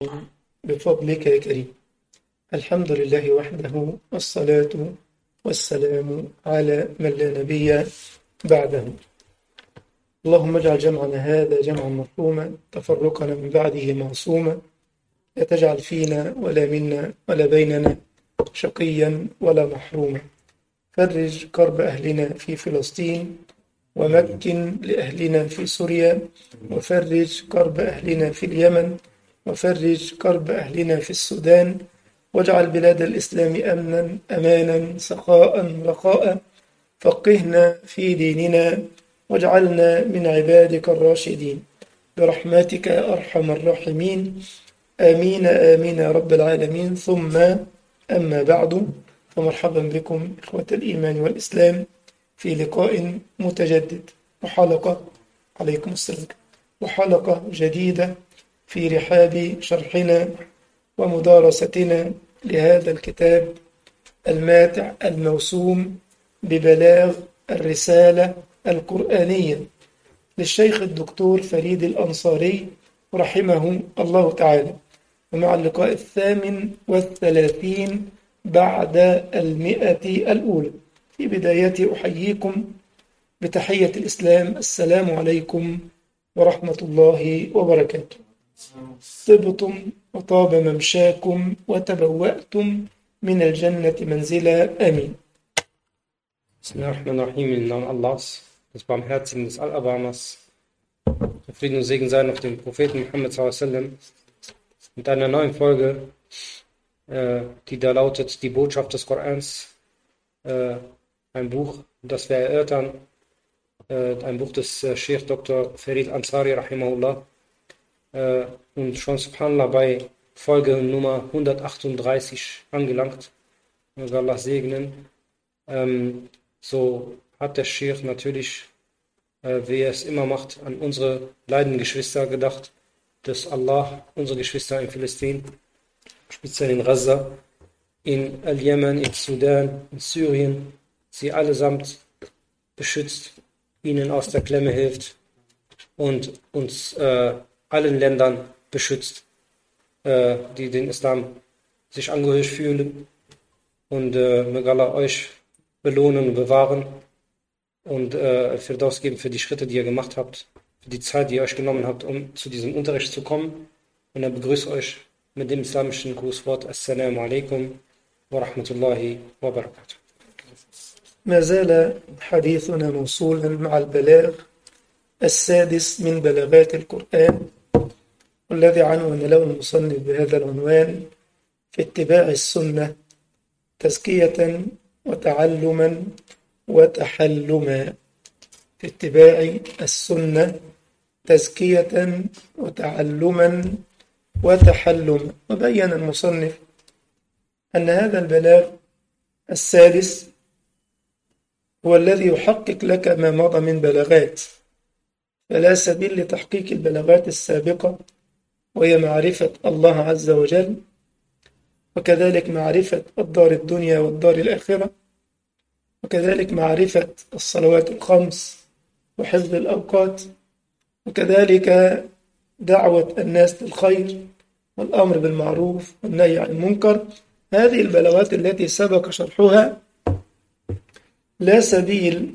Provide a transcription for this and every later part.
بفضلك يا كريم الحمد لله وحده والصلاة والسلام على من لا نبي بعده اللهم اجعل جمعنا هذا جمعا مرحوما تفرقنا من بعده معصوما لا تجعل فينا ولا منا ولا بيننا شقيا ولا محروما فرج كرب أهلنا في فلسطين ومكن لأهلنا في سوريا وفرج كرب أهلنا في اليمن وفرج كرب أهلنا في السودان واجعل بلاد الإسلام أمنا أمانا سخاء رخاء فقهنا في ديننا واجعلنا من عبادك الراشدين برحمتك يا أرحم الراحمين آمين آمين يا رب العالمين ثم أما بعد فمرحبا بكم إخوة الإيمان والإسلام في لقاء متجدد وحلقة عليكم السلام وحلقة جديدة في رحاب شرحنا ومدارستنا لهذا الكتاب الماتع الموسوم ببلاغ الرسالة القرآنية للشيخ الدكتور فريد الأنصاري رحمه الله تعالى ومع اللقاء الثامن والثلاثين بعد المئة الأولى في بداية أحييكم بتحية الإسلام السلام عليكم ورحمة الله وبركاته طبتم وطاب ممشاكم وتبوأتم من الجنة منزلا آمين Bismillahirrahmanirrahim, im Namen Allahs, des Barmherzigen, des Allerbarmers. Frieden und Segen seien auf den Propheten Muhammad sallam, mit einer neuen Folge, äh, die da lautet Die Botschaft des Korans, äh, ein Buch, das wir erörtern, äh, ein Buch des äh, Sheikh Dr. Farid Ansari, rahimahullah, äh, und schon subhanallah bei Folge Nummer 138 angelangt. Möge Allah segnen. Ähm, so hat der Sheikh natürlich, äh, wie er es immer macht, an unsere leidenden Geschwister gedacht, dass Allah unsere Geschwister in Philistinen, speziell in Gaza, in Al-Jemen, in Sudan, in Syrien, sie allesamt beschützt, ihnen aus der Klemme hilft und uns äh, allen Ländern beschützt, äh, die den Islam sich angehörig fühlen. Und äh, möge Allah euch belohnen und bewahren und äh, Firdaus geben für die Schritte, die ihr gemacht habt, für die Zeit, die ihr euch genommen habt, um zu diesem Unterricht zu kommen. Und er begrüßt euch mit dem islamischen Grußwort Assalamu alaikum wa rahmatullahi wa barakatuh. ما زال حديثنا موصولا مع البلاغ السادس من بلاغات القرآن والذي عنون له المصنف بهذا العنوان في اتباع السنة تزكية وتعلما وتحلما في اتباع السنة تزكية وتعلما وتحلما وبين المصنف أن هذا البلاغ السادس هو الذي يحقق لك ما مضى من بلاغات فلا سبيل لتحقيق البلاغات السابقة وهي معرفة الله عز وجل وكذلك معرفة الدار الدنيا والدار الآخرة وكذلك معرفة الصلوات الخمس وحفظ الأوقات وكذلك دعوة الناس للخير والأمر بالمعروف والنهي عن المنكر هذه البلاغات التي سبق شرحها لا سبيل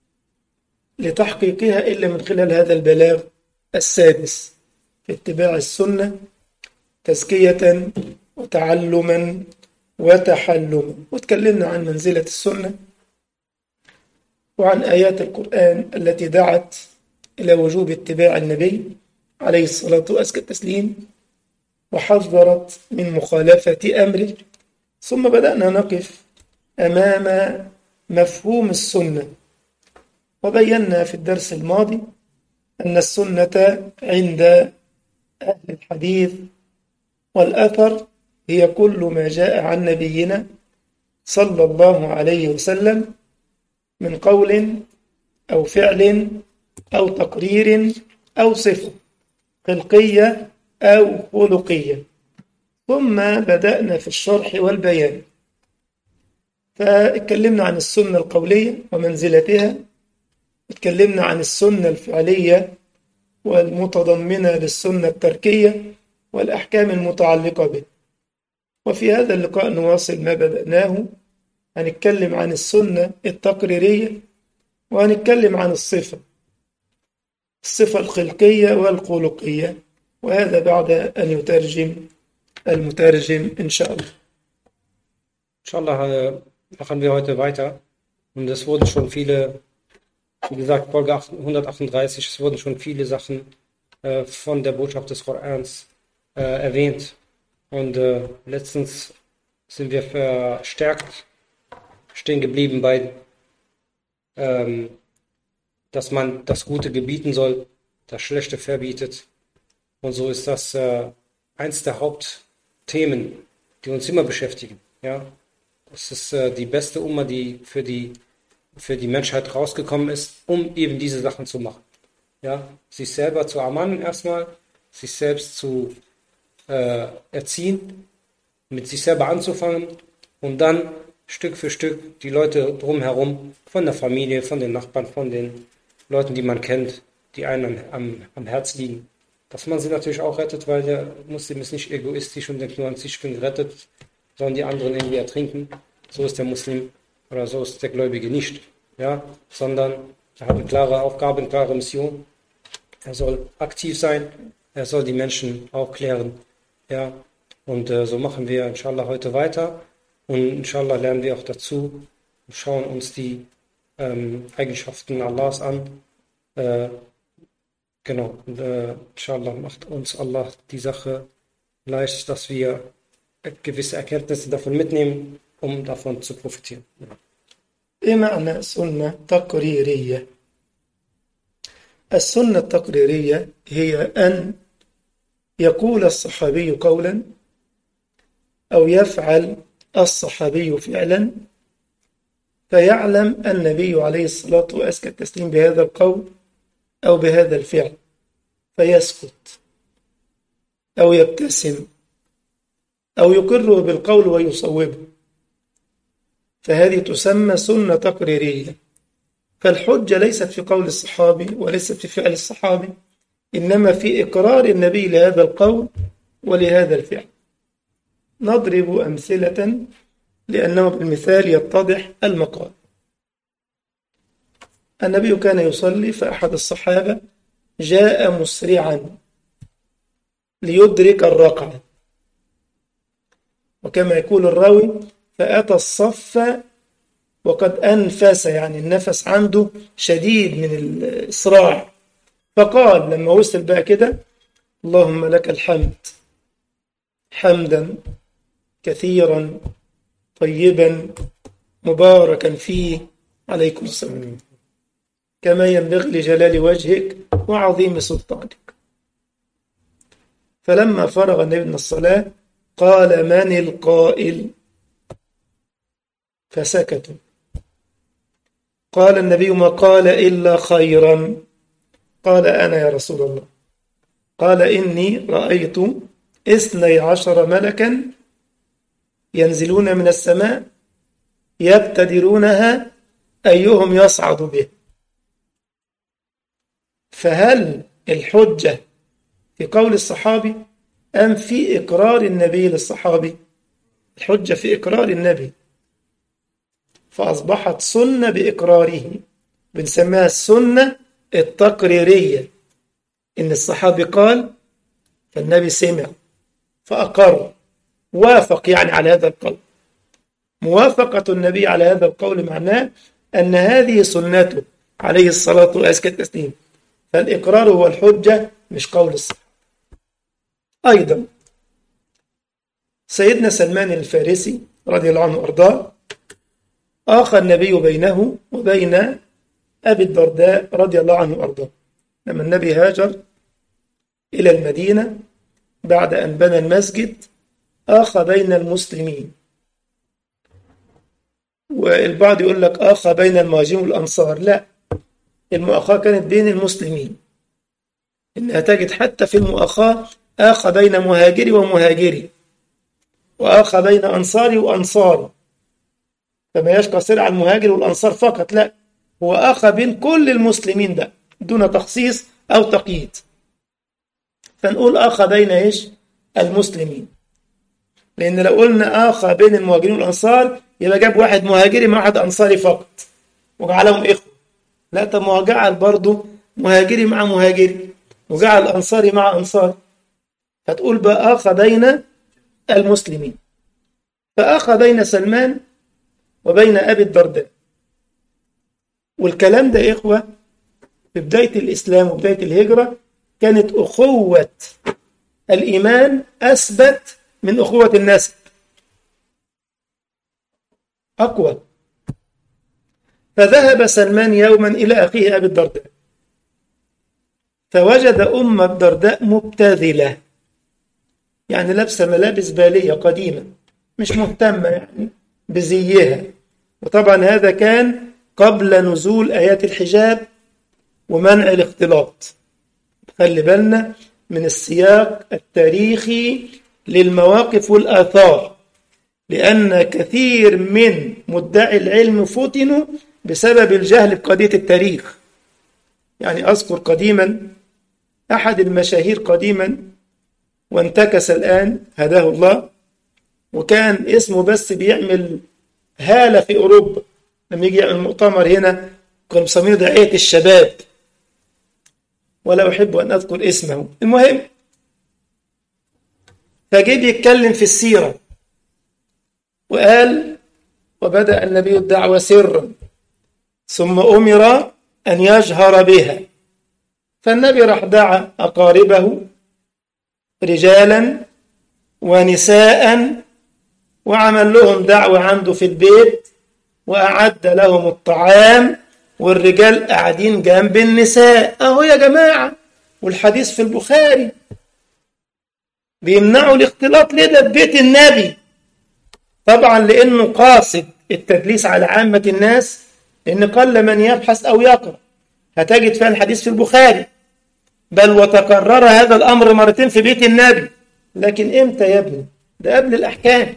لتحقيقها إلا من خلال هذا البلاغ السادس في اتباع السنة تزكية وتعلما وتحلما وتكلمنا عن منزلة السنة وعن آيات القرآن التي دعت إلى وجوب اتباع النبي عليه الصلاة وأزكى التسليم وحذرت من مخالفة أمره ثم بدأنا نقف أمام مفهوم السنة وبينا في الدرس الماضي أن السنة عند أهل الحديث والأثر هي كل ما جاء عن نبينا صلى الله عليه وسلم من قول أو فعل أو تقرير أو صفة خلقية أو خلقية ثم بدأنا في الشرح والبيان فاتكلمنا عن السنة القولية ومنزلتها اتكلمنا عن السنة الفعلية والمتضمنة للسنة التركية والأحكام المتعلقة به وفي هذا اللقاء نواصل ما بدأناه هنتكلم عن السنة التقريرية وهنتكلم عن الصفة الصفة الخلقية والخلقية وهذا بعد أن يترجم المترجم إن شاء الله Inshallah äh, machen wir heute weiter. Und es wurden schon viele, wie gesagt, Folge 138, es wurden schon viele Sachen äh, von der Botschaft des Korans äh, erwähnt. Und äh, letztens sind wir verstärkt stehen geblieben bei, ähm, dass man das Gute gebieten soll, das Schlechte verbietet. Und so ist das äh, eins der Hauptthemen, die uns immer beschäftigen. Ja? Es ist äh, die beste Umma, die für die, für die Menschheit rausgekommen ist, um eben diese Sachen zu machen. Ja? Sich selber zu ermannen erstmal, sich selbst zu äh, erziehen, mit sich selber anzufangen und dann Stück für Stück die Leute drumherum, von der Familie, von den Nachbarn, von den Leuten, die man kennt, die einem am, am Herz liegen, dass man sie natürlich auch rettet, weil der Muslim ist nicht egoistisch und denkt nur an sich, ich bin gerettet, sondern die anderen irgendwie ertrinken. So ist der Muslim oder so ist der Gläubige nicht, ja, sondern er hat eine klare Aufgabe, eine klare Mission. Er soll aktiv sein, er soll die Menschen aufklären, ja, und äh, so machen wir inshallah heute weiter und inshallah lernen wir auch dazu und schauen uns die ähm, Eigenschaften Allahs an. Äh, genau, und äh, inshallah macht uns Allah die Sache leicht, dass wir gewisse Erkenntnisse davon mitnehmen, um davon zu profitieren. إيه معنى سنة تقريرية؟ السنة التقريرية هي أن يقول الصحابي قولا أو يفعل الصحابي فعلا فيعلم النبي عليه الصلاة وأزكى التسليم بهذا القول أو بهذا الفعل فيسكت أو يبتسم أو يقر بالقول ويصوبه فهذه تسمى سنة تقريرية فالحجة ليست في قول الصحابي وليست في فعل الصحابي إنما في إقرار النبي لهذا القول ولهذا الفعل نضرب أمثلة لأنه بالمثال يتضح المقال النبي كان يصلي فأحد الصحابة جاء مسرعا ليدرك الركعة وكما يقول الراوي فأتى الصف وقد أنفس يعني النفس عنده شديد من الإسراع فقال لما وصل بقى كده اللهم لك الحمد حمدا كثيرا طيبا مباركا فيه عليكم السلام كما ينبغي لجلال وجهك وعظيم سلطانك فلما فرغ النبي من الصلاة قال من القائل فسكتوا قال النبي ما قال إلا خيرا قال أنا يا رسول الله قال إني رأيت اثني عشر ملكا ينزلون من السماء يبتدرونها أيهم يصعد به فهل الحجة في قول الصحابي أم في إقرار النبي للصحابي الحجة في إقرار النبي فأصبحت سنة بإقراره بنسميها السنة التقريرية إن الصحابي قال فالنبي سمع فأقر وافق يعني على هذا القول موافقة النبي على هذا القول معناه أن هذه سنته عليه الصلاة وأزكى التسليم فالإقرار هو الحجة مش قول الصحابة أيضا سيدنا سلمان الفارسي رضي الله عنه وأرضاه آخى النبي بينه وبين أبي الدرداء رضي الله عنه وأرضاه لما النبي هاجر إلى المدينة بعد أن بنى المسجد آخى بين المسلمين والبعض يقول لك آخى بين المهاجرين والأنصار لا المؤاخاة كانت بين المسلمين إنها تجد حتى في المؤاخاة آخى بين مهاجري ومهاجري وآخى بين أنصاري وأنصاري فما يقتصر على المهاجر والأنصار فقط لا هو آخى بين كل المسلمين ده دون تخصيص أو تقييد فنقول آخى بين إيش المسلمين لأن لو قلنا آخى بين المهاجرين والأنصار يبقى جاب واحد مهاجري مع واحد أنصاري فقط وجعلهم إخوة لا طب ما هو جعل برضه مهاجري مع مهاجري وجعل أنصاري مع أنصاري فتقول بقى آخى بين المسلمين فآخى بين سلمان وبين أبي الدرداء والكلام ده يا إخوة في بداية الإسلام وبداية الهجرة كانت أخوة الإيمان أثبت من أخوة النسب أقوى فذهب سلمان يوما إلى أخيه أبي الدرداء فوجد أم الدرداء مبتذلة يعني لابسة ملابس بالية قديمة مش مهتمة يعني بزيها وطبعا هذا كان قبل نزول آيات الحجاب ومنع الاختلاط خلي بالنا من السياق التاريخي للمواقف والآثار لأن كثير من مدعي العلم فتنوا بسبب الجهل بقضية التاريخ يعني أذكر قديما أحد المشاهير قديما وانتكس الآن هداه الله وكان اسمه بس بيعمل هالة في أوروبا لما يجي يعمل مؤتمر هنا كانوا مسمينه داعية الشباب ولا أحب أن أذكر اسمه المهم فجه بيتكلم في السيرة وقال وبدأ النبي الدعوة سرا ثم أمر أن يجهر بها فالنبي راح دعا أقاربه رجالا ونساء وعمل لهم دعوة عنده في البيت وأعد لهم الطعام والرجال قاعدين جنب النساء أهو يا جماعة والحديث في البخاري بيمنعوا الاختلاط ليه ده في بيت النبي طبعا لأنه قاصد التدليس على عامة الناس لأن قل من يبحث أو يقرأ هتجد فيها الحديث في البخاري بل وتكرر هذا الأمر مرتين في بيت النبي لكن إمتى يا ابني ده قبل الأحكام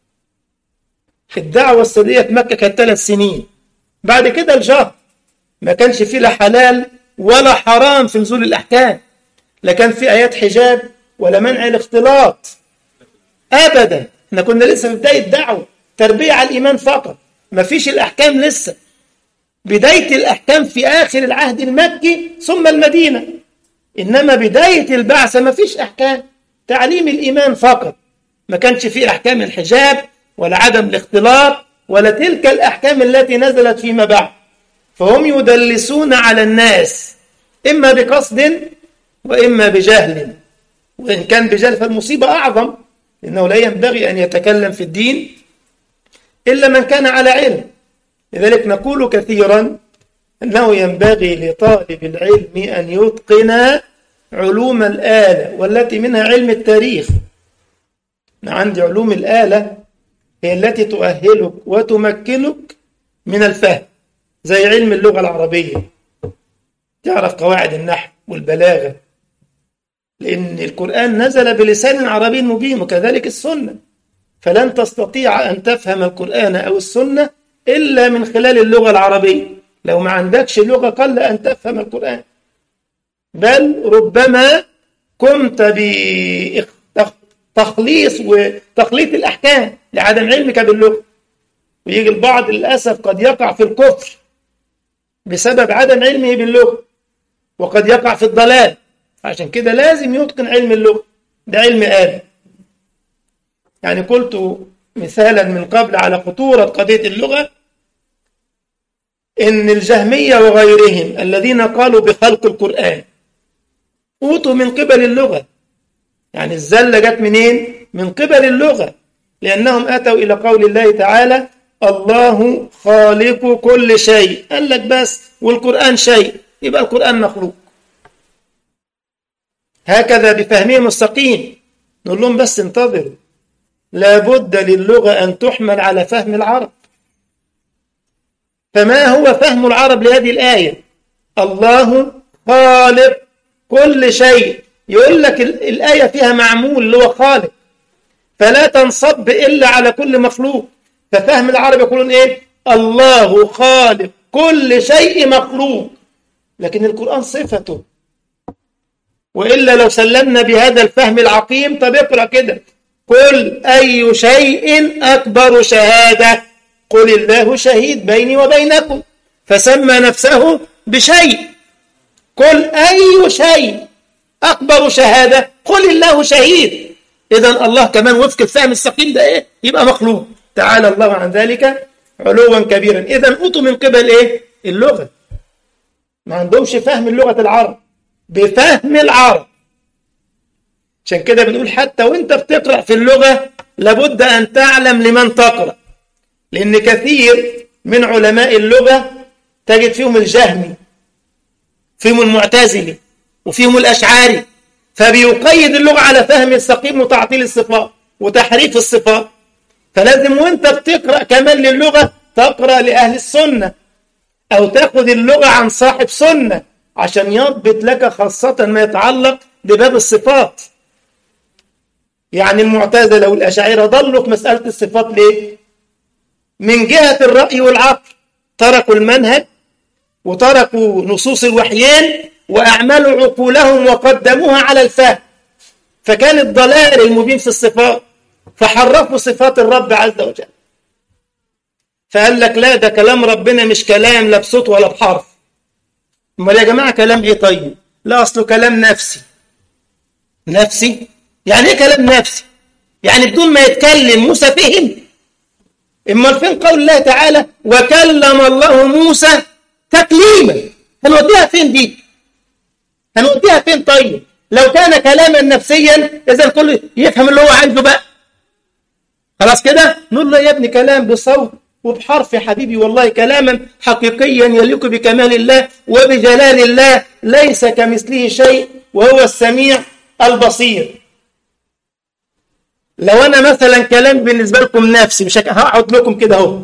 الدعوة السرية في مكة كانت ثلاث سنين بعد كده الجهر ما كانش فيه لا حلال ولا حرام في نزول الأحكام لا كان في آيات حجاب ولا منع الاختلاط أبدا احنا كنا لسه في بداية دعوة تربية على الإيمان فقط ما فيش الأحكام لسه بداية الأحكام في آخر العهد المكي ثم المدينة إنما بداية البعثة ما فيش أحكام تعليم الإيمان فقط ما كانش فيه أحكام الحجاب ولا عدم الاختلاط ولا تلك الأحكام التي نزلت فيما بعد فهم يدلسون على الناس إما بقصد وإما بجهل وإن كان بجهل فالمصيبة أعظم إنه لا ينبغي أن يتكلم في الدين إلا من كان على علم لذلك نقول كثيرا أنه ينبغي لطالب العلم أن يتقن علوم الآلة والتي منها علم التاريخ أنا عندي علوم الآلة هي التي تؤهلك وتمكنك من الفهم زي علم اللغة العربية تعرف قواعد النحو والبلاغة لأن القرآن نزل بلسان عربي مبين وكذلك السنة فلن تستطيع أن تفهم القرآن أو السنة إلا من خلال اللغة العربية لو ما عندكش لغة قل أن تفهم القرآن بل ربما قمت بتخليص وتخليط الأحكام لعدم علمك باللغة ويجي البعض للأسف قد يقع في الكفر بسبب عدم علمه باللغة وقد يقع في الضلال عشان كده لازم يتقن علم اللغة ده علم آلة يعني قلت مثالا من قبل على خطورة قضية اللغة إن الجهمية وغيرهم الذين قالوا بخلق القرآن أوتوا من قبل اللغة يعني الزلة جت منين؟ من قبل اللغة لأنهم أتوا إلى قول الله تعالى الله خالق كل شيء قال لك بس والقرآن شيء يبقى القرآن مخلوق هكذا بفهمهم السقيم نقول لهم بس انتظروا لابد للغة أن تحمل على فهم العرب فما هو فهم العرب لهذه الآية الله خالق كل شيء يقول لك الآية فيها معمول اللي هو خالق فلا تنصب إلا على كل مخلوق ففهم العرب يقولون إيه الله خالق كل شيء مخلوق لكن القرآن صفته وإلا لو سلمنا بهذا الفهم العقيم طب اقرأ كده قل أي شيء أكبر شهادة قل الله شهيد بيني وبينكم فسمى نفسه بشيء قل أي شيء أكبر شهادة قل الله شهيد إذا الله كمان وفق الفهم السقيم ده إيه يبقى مخلوق تعالى الله عن ذلك علوا كبيرا إذا أوتوا من قبل إيه اللغة ما عندهمش فهم اللغة العرب بفهم العرب عشان كده بنقول حتى وانت بتقرأ في اللغة لابد أن تعلم لمن تقرأ لأن كثير من علماء اللغة تجد فيهم الجهمي فيهم المعتزلي وفيهم الأشعاري فبيقيد اللغة على فهم السقيم وتعطيل الصفات وتحريف الصفات فلازم وانت بتقرأ كمان للغة تقرأ لأهل السنة أو تأخذ اللغة عن صاحب سنة عشان يضبط لك خاصة ما يتعلق بباب الصفات يعني المعتزلة والأشاعرة ضلوا في مسألة الصفات ليه؟ من جهة الرأي والعقل تركوا المنهج وتركوا نصوص الوحيين وأعملوا عقولهم وقدموها على الفهم فكان الضلال المبين في الصفات فحرفوا صفات الرب عز وجل فقال لك لا ده كلام ربنا مش كلام لا بصوت ولا بحرف امال يا جماعه كلام ايه طيب لا اصله كلام نفسي نفسي يعني ايه كلام نفسي يعني بدون ما يتكلم موسى فهم امال فين قول الله تعالى وكلم الله موسى تكليما هنوديها فين دي هنوديها فين طيب لو كان كلاما نفسيا اذا كله يفهم اللي هو عايزه بقى خلاص كده نقول له يا ابني كلام بصوت وبحرف يا حبيبي والله كلاما حقيقيا يليق بكمال الله وبجلال الله ليس كمثله شيء وهو السميع البصير لو انا مثلا كلام بالنسبه لكم نفسي مش هقعد لكم كده اهو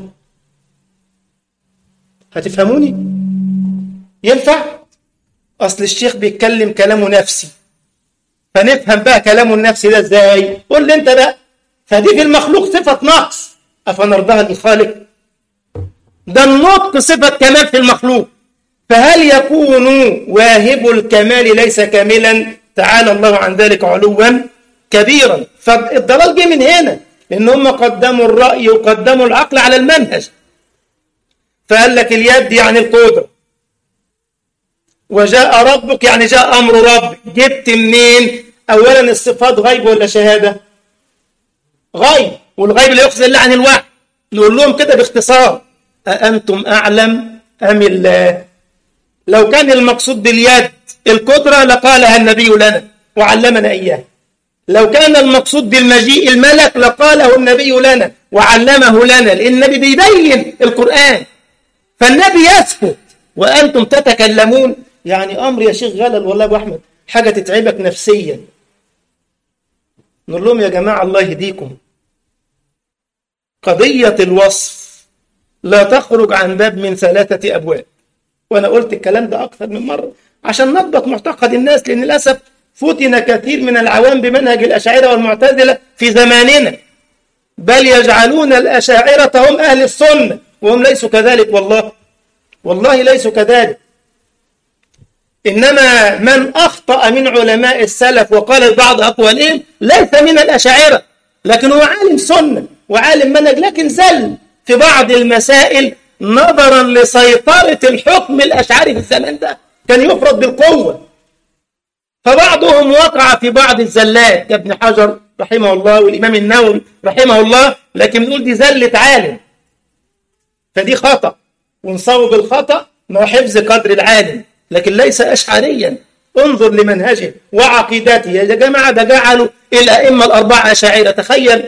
هتفهموني ينفع اصل الشيخ بيتكلم كلامه نفسي فنفهم بقى كلامه النفسي ده ازاي قول لي انت بقى فدي في المخلوق صفه نقص افنرضاها للخالق ده النطق صفه كمال في المخلوق فهل يكون واهب الكمال ليس كاملا تعالى الله عن ذلك علوا كبيرا فالضلال جه من هنا ان هم قدموا الراي وقدموا العقل على المنهج فقال لك اليد يعني القدره وجاء ربك يعني جاء امر ربك جبت منين اولا الصفات غيب ولا شهاده غيب والغيب لا يخزن الا عن الوحي نقول لهم كده باختصار أأنتم أعلم أم الله لو كان المقصود باليد القدرة لقالها النبي لنا وعلمنا إياه لو كان المقصود بالمجيء الملك لقاله النبي لنا وعلمه لنا لأن النبي بيبين القرآن فالنبي يسكت وأنتم تتكلمون يعني أمر يا شيخ غلل والله أبو أحمد حاجة تتعبك نفسيا نقول لهم يا جماعة الله يهديكم قضية الوصف لا تخرج عن باب من ثلاثة أبواب وأنا قلت الكلام ده أكثر من مرة عشان نضبط معتقد الناس لأن للأسف فتن كثير من العوام بمنهج الأشاعرة والمعتزلة في زماننا بل يجعلون الأشاعرة هم أهل السنة وهم ليسوا كذلك والله والله ليسوا كذلك إنما من أخطأ من علماء السلف وقال بعض أقوالهم ليس من الأشاعرة لكن هو عالم سنة وعالم منهج لكن زل في بعض المسائل نظرا لسيطرة الحكم الأشعري في الزمان ده كان يفرض بالقوة فبعضهم وقع في بعض الزلات كابن حجر رحمه الله والإمام النووي رحمه الله لكن بنقول دي زلة عالم فدي خطأ ونصوب الخطأ مع حفظ قدر العالم لكن ليس أشعريا انظر لمنهجه وعقيدته يا جماعة ده جعلوا الأئمة الأربعة أشاعرة تخيل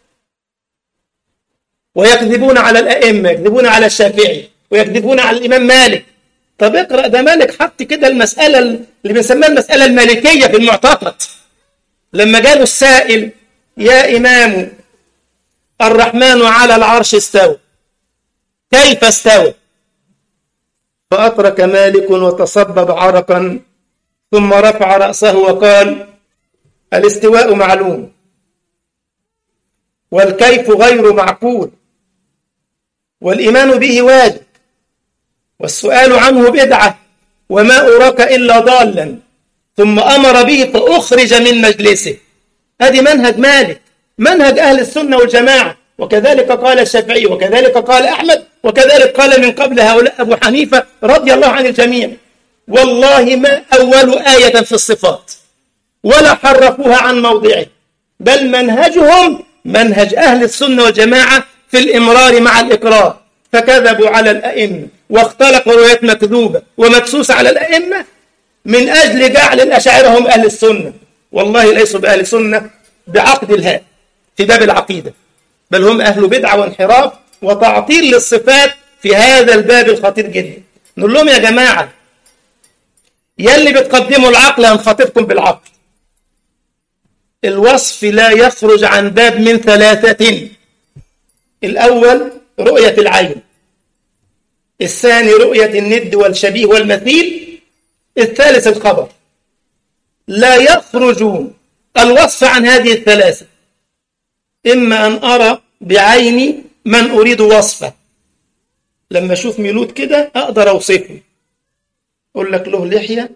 ويكذبون على الأئمة يكذبون على الشافعي ويكذبون على الإمام مالك طب اقرأ ده مالك حط كده المسألة اللي بنسميها المسألة المالكية في المعتقد لما جاله السائل يا إمام الرحمن على العرش استوى كيف استوى فأترك مالك وتصبب عرقا ثم رفع رأسه وقال الاستواء معلوم والكيف غير معقول والإيمان به واجب والسؤال عنه بدعة وما أراك إلا ضالا ثم أمر به فأخرج من مجلسه هذه منهج مالك منهج أهل السنة والجماعة وكذلك قال الشافعي وكذلك قال أحمد وكذلك قال من قبل هؤلاء أبو حنيفة رضي الله عن الجميع والله ما أول آية في الصفات ولا حرفوها عن موضعه بل منهجهم منهج أهل السنة والجماعة في الإمرار مع الإقرار فكذبوا على الأئمة واختلقوا روايات مكذوبة ومدسوسة على الأئمة من أجل جعل الأشاعرة هم أهل السنة والله ليسوا بأهل السنة بعقد الهاء في باب العقيدة بل هم أهل بدعة وانحراف وتعطيل للصفات في هذا الباب الخطير جدا نقول لهم يا جماعة يلي بتقدموا العقل هنخاطبكم بالعقل الوصف لا يخرج عن باب من ثلاثة الأول رؤية العين الثاني رؤية الند والشبيه والمثيل الثالث الخبر لا يخرج الوصف عن هذه الثلاثة إما أن أرى بعيني من أريد وصفه لما أشوف ميلود كده أقدر أوصفه أقول لك له لحية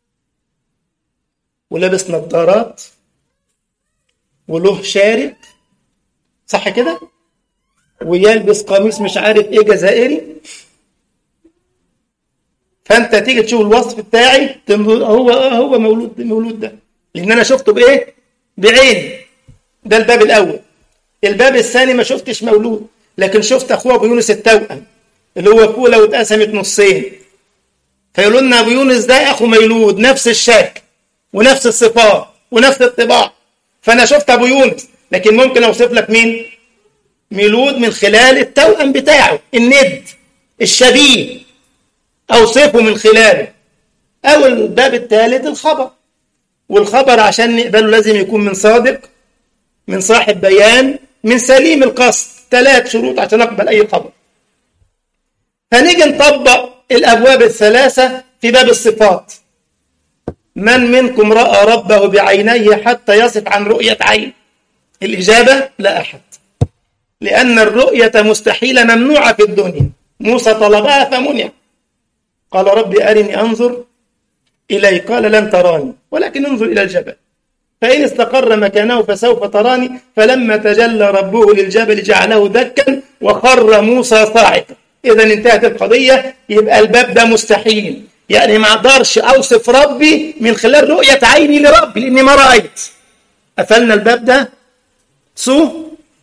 ولابس نظارات وله شارب صح كده ويلبس قميص مش عارف ايه جزائري فانت تيجي تشوف الوصف بتاعي هو هو مولود مولود ده لان انا شفته بايه بعيني ده الباب الاول الباب الثاني ما شفتش مولود لكن شفت اخوه ابو يونس التوأم اللي هو فوله واتقسمت نصين فيقولوا لنا ابو يونس ده اخو مولود نفس الشكل ونفس الصفات ونفس الطباع فانا شفت ابو يونس لكن ممكن اوصف لك مين ميلود من خلال التوأم بتاعه الند الشبيه اوصفه من خلاله او الباب الثالث الخبر والخبر عشان نقبله لازم يكون من صادق من صاحب بيان من سليم القصد ثلاث شروط عشان اقبل اي خبر فنيجي نطبق الابواب الثلاثه في باب الصفات من منكم راى ربه بعينيه حتى يصف عن رؤيه عين الاجابه لا احد لان الرؤيه مستحيله ممنوعه في الدنيا موسى طلبها فمنع قال ربي ارني انظر اليك قال لن تراني ولكن انظر الى الجبل فإن استقر مكانه فسوف تراني فلما تجلى ربه للجبل جعله دكا وخر موسى صاعقا إذا انتهت القضية يبقى الباب ده مستحيل يعني ما أقدرش أوصف ربي من خلال رؤية عيني لربي لأني ما رأيت قفلنا الباب ده سو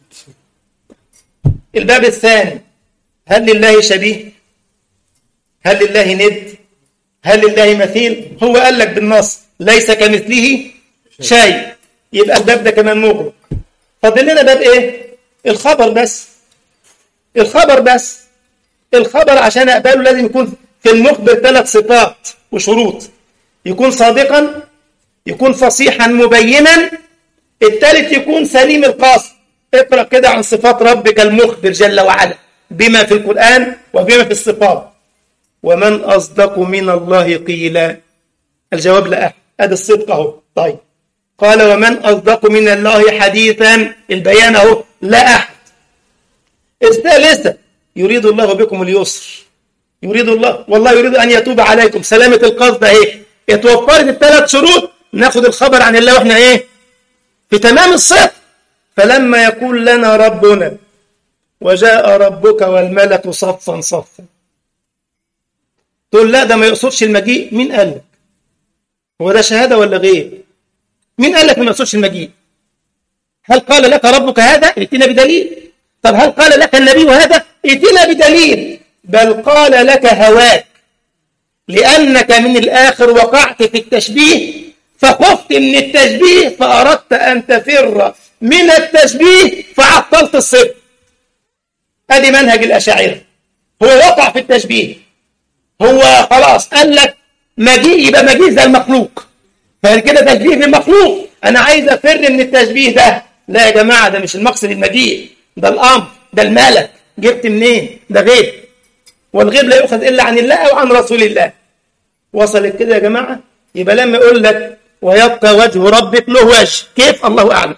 الباب الثاني هل لله شبيه هل لله ند هل لله مثيل هو قال لك بالنص ليس كمثله شيء يبقى الباب ده كمان مغلق فاضل لنا باب ايه الخبر بس الخبر بس الخبر عشان اقبله لازم يكون في المخبر ثلاث صفات وشروط يكون صادقا يكون فصيحا مبينا الثالث يكون سليم القصد اقرا كده عن صفات ربك المخبر جل وعلا بما في القران وبما في الصفات ومن اصدق من الله قيلا الجواب لا احد ادي الصدق اهو طيب قال ومن أصدق من الله حديثا البيان اهو لا أحد الثالثة يريد الله بكم اليسر يريد الله والله يريد أن يتوب عليكم سلامة القصد اهي اتوفرت الثلاث شروط ناخد الخبر عن الله واحنا ايه في تمام الصدق فلما يقول لنا ربنا وجاء ربك والملك صفا صفا تقول لا ده ما يقصدش المجيء مين قال لك هو ده شهادة ولا غير مين قال لك ما يقصدش المجيء هل قال لك ربك هذا ائتنا بدليل طب هل قال لك النبي هذا ائتنا بدليل بل قال لك هواك لأنك من الآخر وقعت في التشبيه فخفت من التشبيه فأردت أن تفر من التشبيه فعطلت الصدق ادي منهج الأشاعرة هو وقع في التشبيه هو خلاص قال لك مجيء يبقى مجيء زي المخلوق فكده تشبيه بالمخلوق انا عايز افر من التشبيه ده لا يا جماعه ده مش المقصد المجيء ده الامر ده الملك جبت منين ده غيب والغيب لا يؤخذ الا عن الله او عن رسول الله وصلت كده يا جماعه يبقى لما يقول لك ويبقى وجه ربك له وجه كيف الله اعلم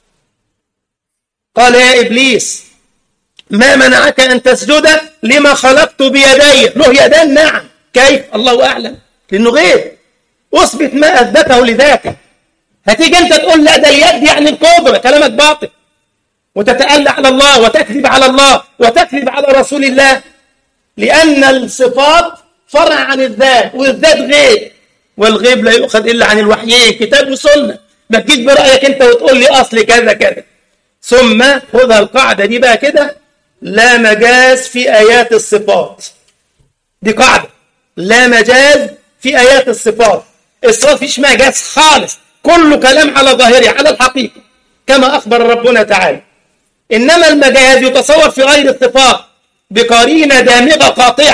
قال يا ابليس ما منعك ان تسجد لما خلقت بيدي له يدان نعم كيف الله اعلم لانه غيب اثبت ما اثبته لذاك هتيجي انت تقول لا ده اليد يعني القدره كلامك باطل وتتألى على الله وتكذب على الله وتكذب على رسول الله لأن الصفات فرع عن الذات والذات غيب والغيب لا يؤخذ إلا عن الوحيين كتاب وسنة ما تجيش برأيك أنت وتقول لي أصل كذا كذا ثم خذها القاعدة دي بقى كده لا مجاز في آيات الصفات دي قاعدة لا مجاز في آيات الصفات الصفات فيش مجاز خالص كله كلام على ظاهره على الحقيقة كما أخبر ربنا تعالى إنما المجاز يتصور في غير الصفات بقرينة دامغة قاطعة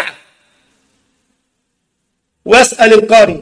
واسأل القاري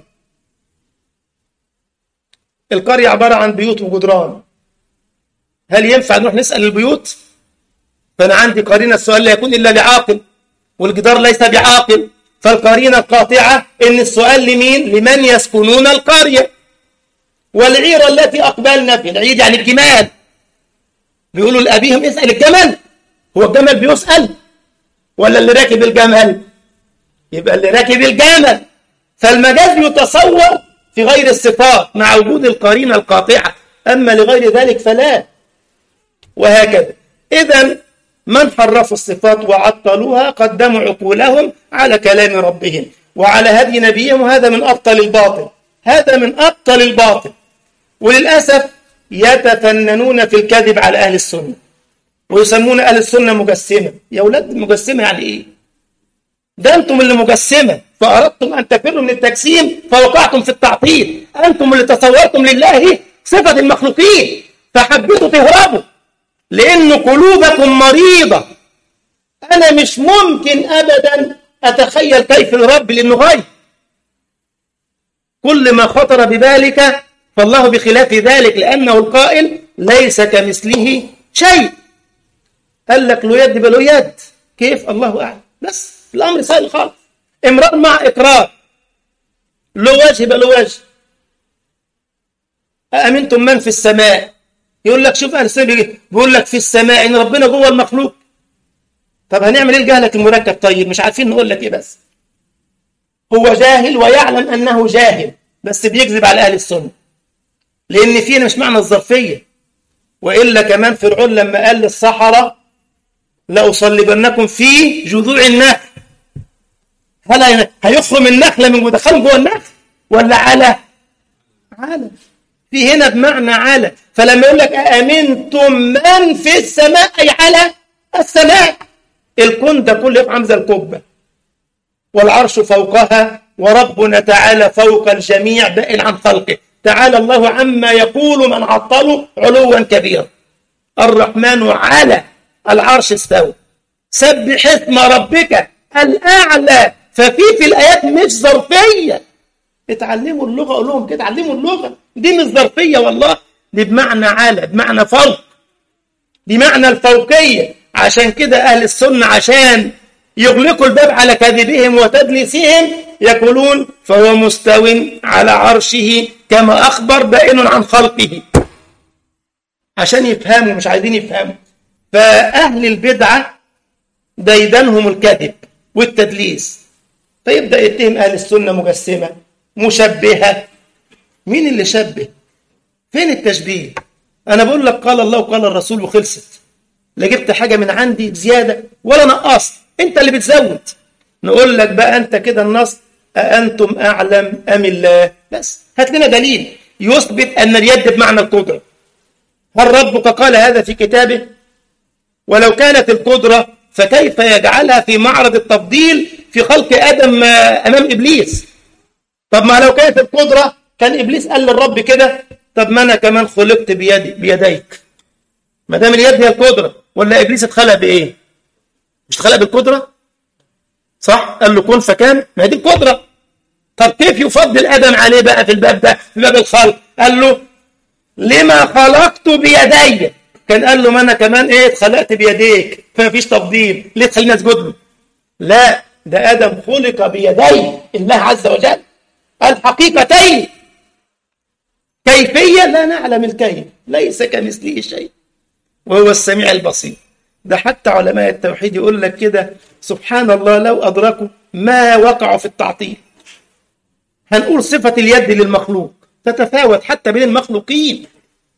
القرية عبارة عن بيوت وجدران هل ينفع نروح نسأل البيوت فأنا عندي قرينة السؤال لا يكون إلا لعاقل والجدار ليس بعاقل فالقرينة القاطعة إن السؤال لمين لمن يسكنون القرية والعير التي أقبلنا في العيد يعني الجمال بيقولوا لأبيهم اسأل الجمل هو الجمل بيسأل ولا اللي راكب الجمل يبقى اللي راكب الجمل فالمجاز يتصور في غير الصفات مع وجود القرينة القاطعة أما لغير ذلك فلا وهكذا إذا من حرفوا الصفات وعطلوها قدموا عقولهم على كلام ربهم وعلى هدي نبيهم وهذا من أبطل الباطل هذا من أبطل الباطل وللأسف يتفننون في الكذب على أهل السنة ويسمون أهل السنة مجسمة يا أولاد مجسمة يعني إيه ده أنتم اللي مجسمة فأردتم أن تفروا من التجسيم فوقعتم في التعطيل أنتم اللي تصورتم لله صفة المخلوقين فحبيتوا تهربوا لأن قلوبكم مريضة أنا مش ممكن أبدا أتخيل كيف الرب لأنه غيب كل ما خطر ببالك فالله بخلاف ذلك لأنه القائل ليس كمثله شيء قال لك له يد بله يد كيف الله أعلم بس الأمر سهل خالص امرأة مع إقرار له وجه بله وجه أأمنتم من في السماء يقول لك شوف أهل السنة بيقول لك في السماء إن ربنا جوه المخلوق طب هنعمل إيه لجهلك المركب طيب مش عارفين نقول لك إيه بس هو جاهل ويعلم أنه جاهل بس بيكذب على أهل السنة لأن فينا مش معنى الظرفية وإلا كمان فرعون لما قال للسحرة لأصلبنكم في جذوع النخل هل هيخرم النخلة من مدخل جوه النخل ولا على على في هنا بمعنى على فلما يقول لك أأمنتم من في السماء أي على السماء الكون ده كله يبقى عامل زي القبة والعرش فوقها وربنا تعالى فوق الجميع بائن عن خلقه تعالى الله عما يقول من عطله علوا كبيرا الرحمن على العرش استوى سبح اسم ربك الأعلى ففي في الآيات مش ظرفية اتعلموا اللغة قول لهم كده اتعلموا اللغة دي مش ظرفية والله دي بمعنى على بمعنى فوق بمعنى الفوقية عشان كده أهل السنة عشان يغلقوا الباب على كذبهم وتدليسهم يقولون فهو مستو على عرشه كما أخبر بائن عن خلقه عشان يفهموا مش عايزين يفهموا فأهل البدعة ديدنهم الكذب والتدليس فيبدأ يتهم أهل السنة مجسمة مشبهة مين اللي شبه فين التشبيه أنا بقول لك قال الله وقال الرسول وخلصت لا جبت حاجة من عندي زيادة ولا نقصت انت اللي بتزود نقول لك بقى انت كده النص أأنتم أعلم أم الله بس هات لنا دليل يثبت أن اليد بمعنى القدرة هل ربك قال هذا في كتابه ولو كانت القدرة فكيف يجعلها في معرض التفضيل في خلق آدم أمام إبليس طب ما لو كانت القدرة كان إبليس قال للرب كده طب ما أنا كمان خلقت بيدي بيديك ما دام اليد هي القدرة ولا إبليس اتخلق بإيه مش اتخلق بالقدرة صح قال له كن فكان ما هي دي القدرة طب كيف يفضل آدم عليه بقى في الباب ده في باب الخلق قال له لما خلقت بيدي كان قال له ما انا كمان ايه اتخلقت بيديك فما فيش تفضيل ليه تخليني اسجد له لا ده ادم خلق بيدي الله عز وجل الحقيقتين كيفيه لا نعلم الكيف ليس كمثله شيء وهو السميع البصير ده حتى علماء التوحيد يقول لك كده سبحان الله لو ادركوا ما وقعوا في التعطيل هنقول صفة اليد للمخلوق تتفاوت حتى بين المخلوقين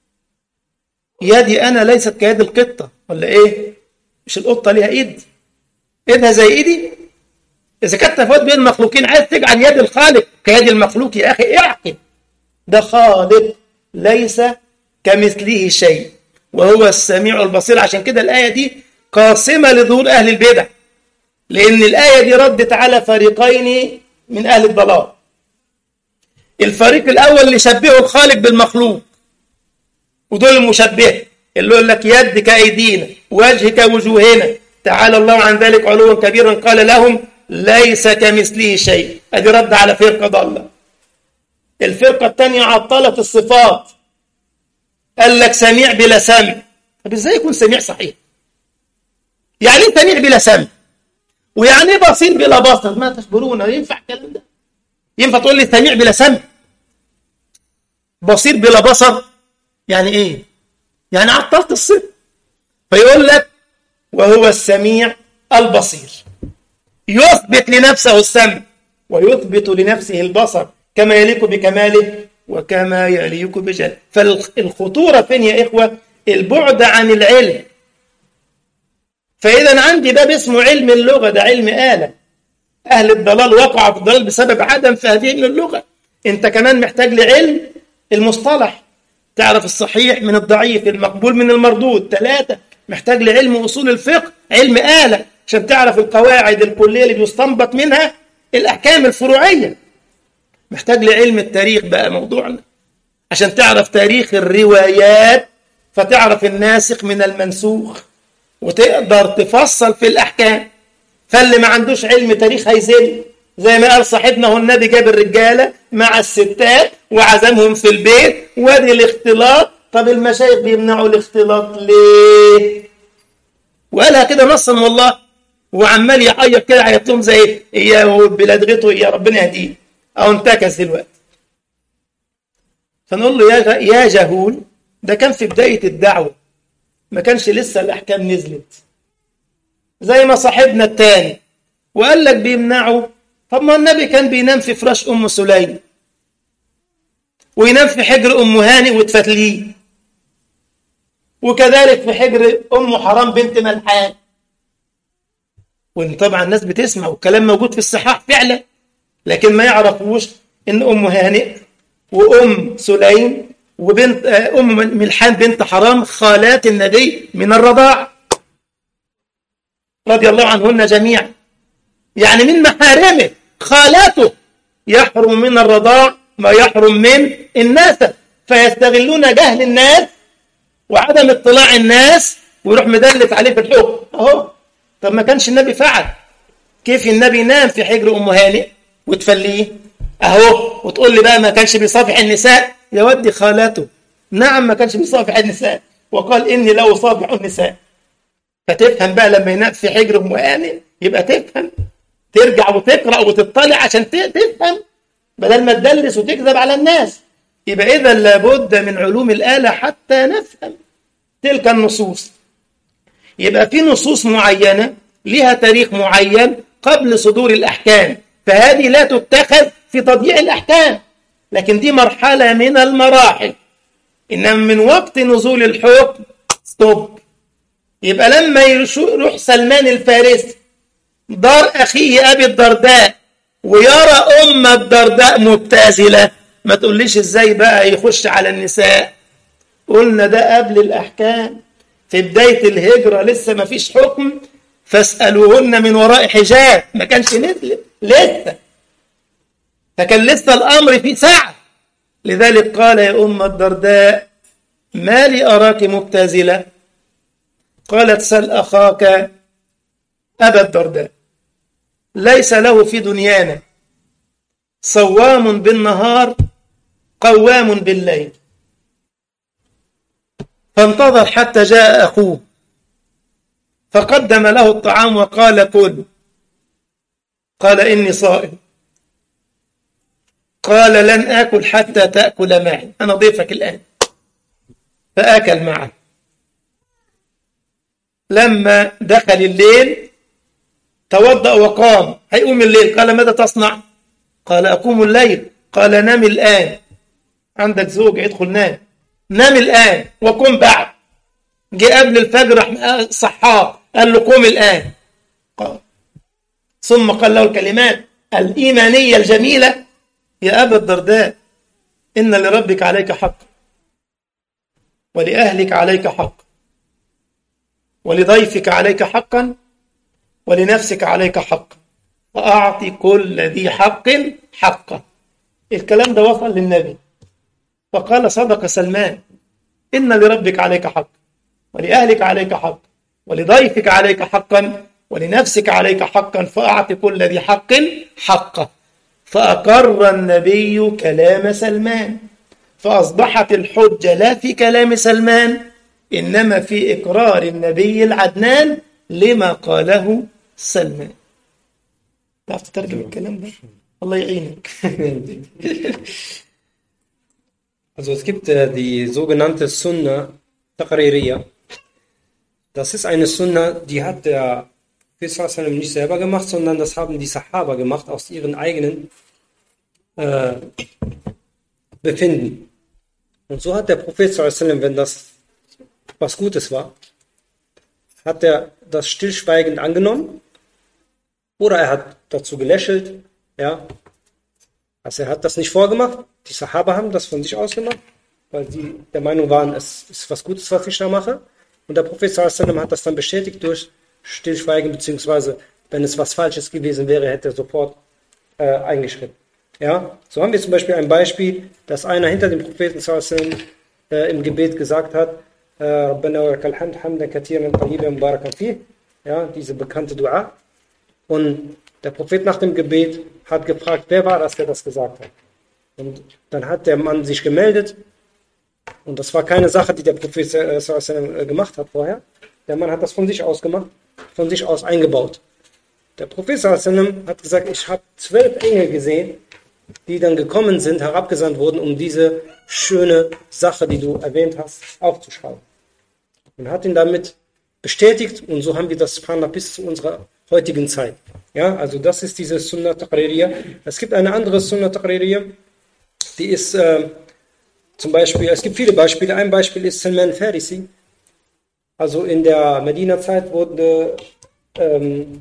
يدي أنا ليست كيد القطة ولا إيه؟ مش القطة ليها إيد إيدها زي إيدي إذا كانت تفاوت بين المخلوقين عايز تجعل يد الخالق كيد المخلوق يا أخي اعقل ده خالق ليس كمثله شيء وهو السميع البصير عشان كده الآية دي قاسمة لظهور أهل البدع لأن الآية دي ردت على فريقين من أهل الضلال الفريق الأول اللي شبهوا الخالق بالمخلوق ودول المشبهة اللي يقول لك يد كأيدينا وجه كوجوهنا تعالى الله عن ذلك علوا كبيرا قال لهم ليس كمثله شيء ادي رد على فرقة ضالة الفرقة الثانية عطلت الصفات قال لك سميع بلا سمع طب ازاي يكون سميع صحيح يعني ايه سميع بلا سمع ويعني ايه بصير بلا بصر ما تخبرونا ينفع الكلام ده ينفع تقول لي سميع بلا سمع بصير بلا بصر يعني ايه يعني عطلت الصفة فيقول لك وهو السميع البصير يثبت لنفسه السمع ويثبت لنفسه البصر كما يليق بكماله وكما يليق بجلاله فالخطورة فين يا إخوة البعد عن العلم فإذا عندي باب اسمه علم اللغة ده علم آلة أهل الضلال وقعوا في الضلال بسبب عدم فهمهم اللغة أنت كمان محتاج لعلم المصطلح تعرف الصحيح من الضعيف المقبول من المردود ثلاثة محتاج لعلم أصول الفقه علم آلة عشان تعرف القواعد الكلية اللي بيستنبط منها الأحكام الفروعية محتاج لعلم التاريخ بقى موضوعنا عشان تعرف تاريخ الروايات فتعرف الناسخ من المنسوخ وتقدر تفصل في الأحكام فاللي ما عندوش علم تاريخ هيزل زي ما قال صاحبنا هو النبي جاب الرجالة مع الستات وعزمهم في البيت وادي الاختلاط طب المشايخ بيمنعوا الاختلاط ليه وقالها كده نصا والله وعمال يعيط كده عيط لهم زي يا بلدغته يا ربنا يهديه او انتكس دلوقتي فنقول له يا يا جهول ده كان في بدايه الدعوه ما كانش لسه الاحكام نزلت زي ما صاحبنا التاني وقال لك بيمنعوا طب ما النبي كان بينام في فراش ام سليم وينام في حجر ام هاني وتفتليه وكذلك في حجر ام حرام بنت ملحان وان طبعا الناس بتسمع والكلام موجود في الصحاح فعلا لكن ما يعرفوش ان ام هانئ وام سليم وبنت ام ملحان بنت حرام خالات النبي من الرضاع رضي الله عنهن جميعا يعني من محارمه خالاته يحرم من الرضاع ما يحرم من النسب فيستغلون جهل الناس وعدم اطلاع الناس ويروح مدلف عليه في الحكم اهو طب ما كانش النبي فعل كيف النبي نام في حجر ام هانئ وتفليه اهو وتقول لي بقى ما كانش بيصافح النساء يا ودي خالاته نعم ما كانش بيصافح النساء وقال اني لا اصافح النساء فتفهم بقى لما ينام في حجر ام هانئ يبقى تفهم ترجع وتقرا وتطلع عشان تفهم بدل ما تدلس وتكذب على الناس يبقى اذا لابد من علوم الاله حتى نفهم تلك النصوص يبقى في نصوص معينه لها تاريخ معين قبل صدور الاحكام فهذه لا تتخذ في تضييع الأحكام لكن دي مرحلة من المراحل إنما من وقت نزول الحكم ستوب يبقى لما يروح سلمان الفارسي دار أخيه أبي الدرداء ويرى أم الدرداء مبتذلة ما تقوليش إزاي بقى يخش على النساء قلنا ده قبل الأحكام في بداية الهجرة لسه ما فيش حكم فاسألوهن من وراء حجاب ما كانش نزل لسه فكان لسه الأمر في ساعة لذلك قال يا أم الدرداء ما لي أراك مبتذلة قالت سل أخاك أبا الدرداء ليس له في دنيانا صوام بالنهار قوام بالليل فانتظر حتى جاء أخوه فقدم له الطعام وقال كل قال إني صائم قال لن آكل حتى تأكل معي أنا ضيفك الآن فآكل معه لما دخل الليل توضأ وقام هيقوم الليل قال ماذا تصنع قال أقوم الليل قال نم الآن عندك زوج ادخل نام نام الآن وقم بعد جه قبل الفجر راح صحاه قال له قم الآن قال ثم قال له الكلمات الإيمانية الجميلة يا أبا الدرداء إن لربك عليك حق ولأهلك عليك حق ولضيفك عليك حقا ولنفسك عليك حقا فأعطي كل ذي حق حقه الكلام ده وصل للنبي فقال صدق سلمان إن لربك عليك حق ولأهلك عليك حق ولضيفك عليك حقا ولنفسك عليك حقا فأعط كل ذي حق حقه فأقر النبي كلام سلمان فأصبحت الحجة لا في كلام سلمان إنما في إقرار النبي العدنان لما قاله سلمان تعرف تترجم الكلام ده الله يعينك Also es gibt äh, die sogenannte Sunna Taqririya. Das ist eine Sunna, die hat der Prophet nicht selber gemacht, sondern das haben die Sahaba gemacht aus ihren eigenen äh, Befinden. Und so hat der Prophet, wenn das was Gutes war, hat er das stillschweigend angenommen oder er hat dazu gelächelt, ja. Also er hat das nicht vorgemacht. Die Sahaba haben das von sich aus gemacht, weil sie der Meinung waren, es ist was Gutes, was ich da mache. Und der Prophet hat das dann bestätigt durch Stillschweigen, beziehungsweise wenn es was Falsches gewesen wäre, hätte er sofort äh, eingeschritten. Ja, so haben wir zum Beispiel ein Beispiel, dass einer hinter dem Propheten äh, im Gebet gesagt hat, ja, diese bekannte Dua. Und der Prophet nach dem Gebet hat gefragt, wer war das, der das gesagt hat. Und dann hat der Mann sich gemeldet. Und das war keine Sache, die der Prophet äh, gemacht hat vorher. Der Mann hat das von sich aus gemacht, von sich aus eingebaut. Der Prophet hat gesagt, ich habe zwölf Engel gesehen, die dann gekommen sind, herabgesandt wurden, um diese schöne Sache, die du erwähnt hast, aufzuschreiben. Und hat ihn damit bestätigt und so haben wir das Subhanallah bis zu unserer heutigen Zeit. Ja, also das ist diese Sunnah Taqririya. Es gibt eine andere Sunnah Taqririya, die ist äh, zum Beispiel, es gibt viele Beispiele. Ein Beispiel ist Salman Farisi. Also in der Medina-Zeit wurde ähm,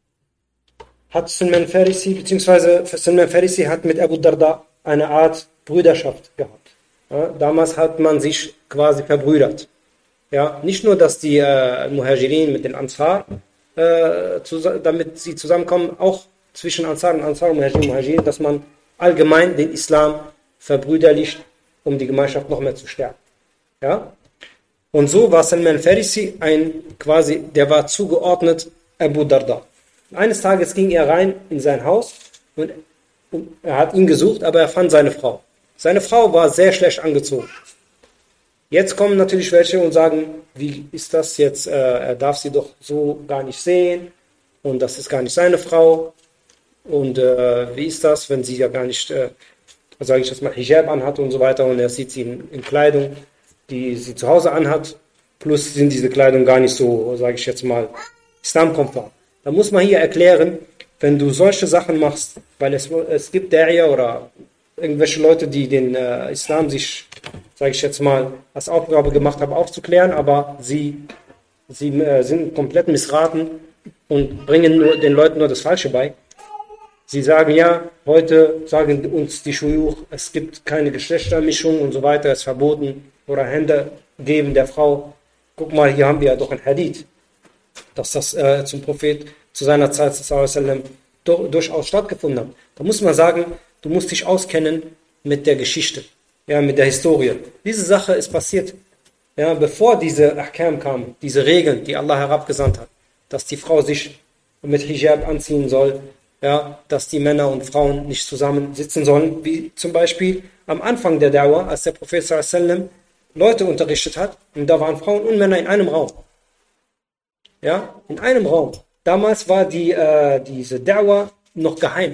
hat Salman Farisi, beziehungsweise Salman Farisi hat mit Abu Darda eine Art Brüderschaft gehabt. Ja, damals hat man sich quasi verbrüdert. Ja, nicht nur, dass die äh, Muhajirin mit den Ansar, äh, zu, damit sie zusammenkommen, auch zwischen Ansar und Ansar und Muhajirin, Muhajirin, dass man allgemein den Islam verbrüderlicht, um die Gemeinschaft noch mehr zu stärken. Ja? Und so war Salman Farisi ein quasi, der war zugeordnet Abu Darda. Eines Tages ging er rein in sein Haus und er hat ihn gesucht, aber er fand seine Frau. Seine Frau war sehr schlecht angezogen. Jetzt kommen natürlich welche und sagen, wie ist das jetzt? Äh, er darf sie doch so gar nicht sehen und das ist gar nicht seine Frau. Und äh, wie ist das, wenn sie ja gar nicht, äh, sage ich das mal, Hijab anhat und so weiter und er sieht sie in, in Kleidung, die sie zu Hause anhat, plus sind diese Kleidung gar nicht so, sage ich jetzt mal, islamkonform. Da muss man hier erklären, wenn du solche Sachen machst, weil es, es gibt Da'ia oder irgendwelche Leute, die den äh, Islam sich, sage ich jetzt mal, als Aufgabe gemacht haben, aufzuklären, aber sie, sie äh, sind komplett missraten und bringen nur, den Leuten nur das Falsche bei. Sie sagen ja, heute sagen uns die Schuyuch, es gibt keine Geschlechtermischung und so weiter, es ist verboten oder Hände geben der Frau. Guck mal, hier haben wir ja doch ein Hadith dass das äh, zum Prophet zu seiner Zeit sallam, durchaus stattgefunden hat. Da muss man sagen, du musst dich auskennen mit der Geschichte, ja, mit der Historie. Diese Sache ist passiert, ja, bevor diese Ahkam kamen, diese Regeln, die Allah herabgesandt hat, dass die Frau sich mit Hijab anziehen soll, ja, dass die Männer und Frauen nicht zusammen sitzen sollen, wie zum Beispiel am Anfang der Dauer, als der Prophet sallam, Leute unterrichtet hat und da waren Frauen und Männer in einem Raum ja, in einem Raum. Damals war die, äh, diese Dauer noch geheim.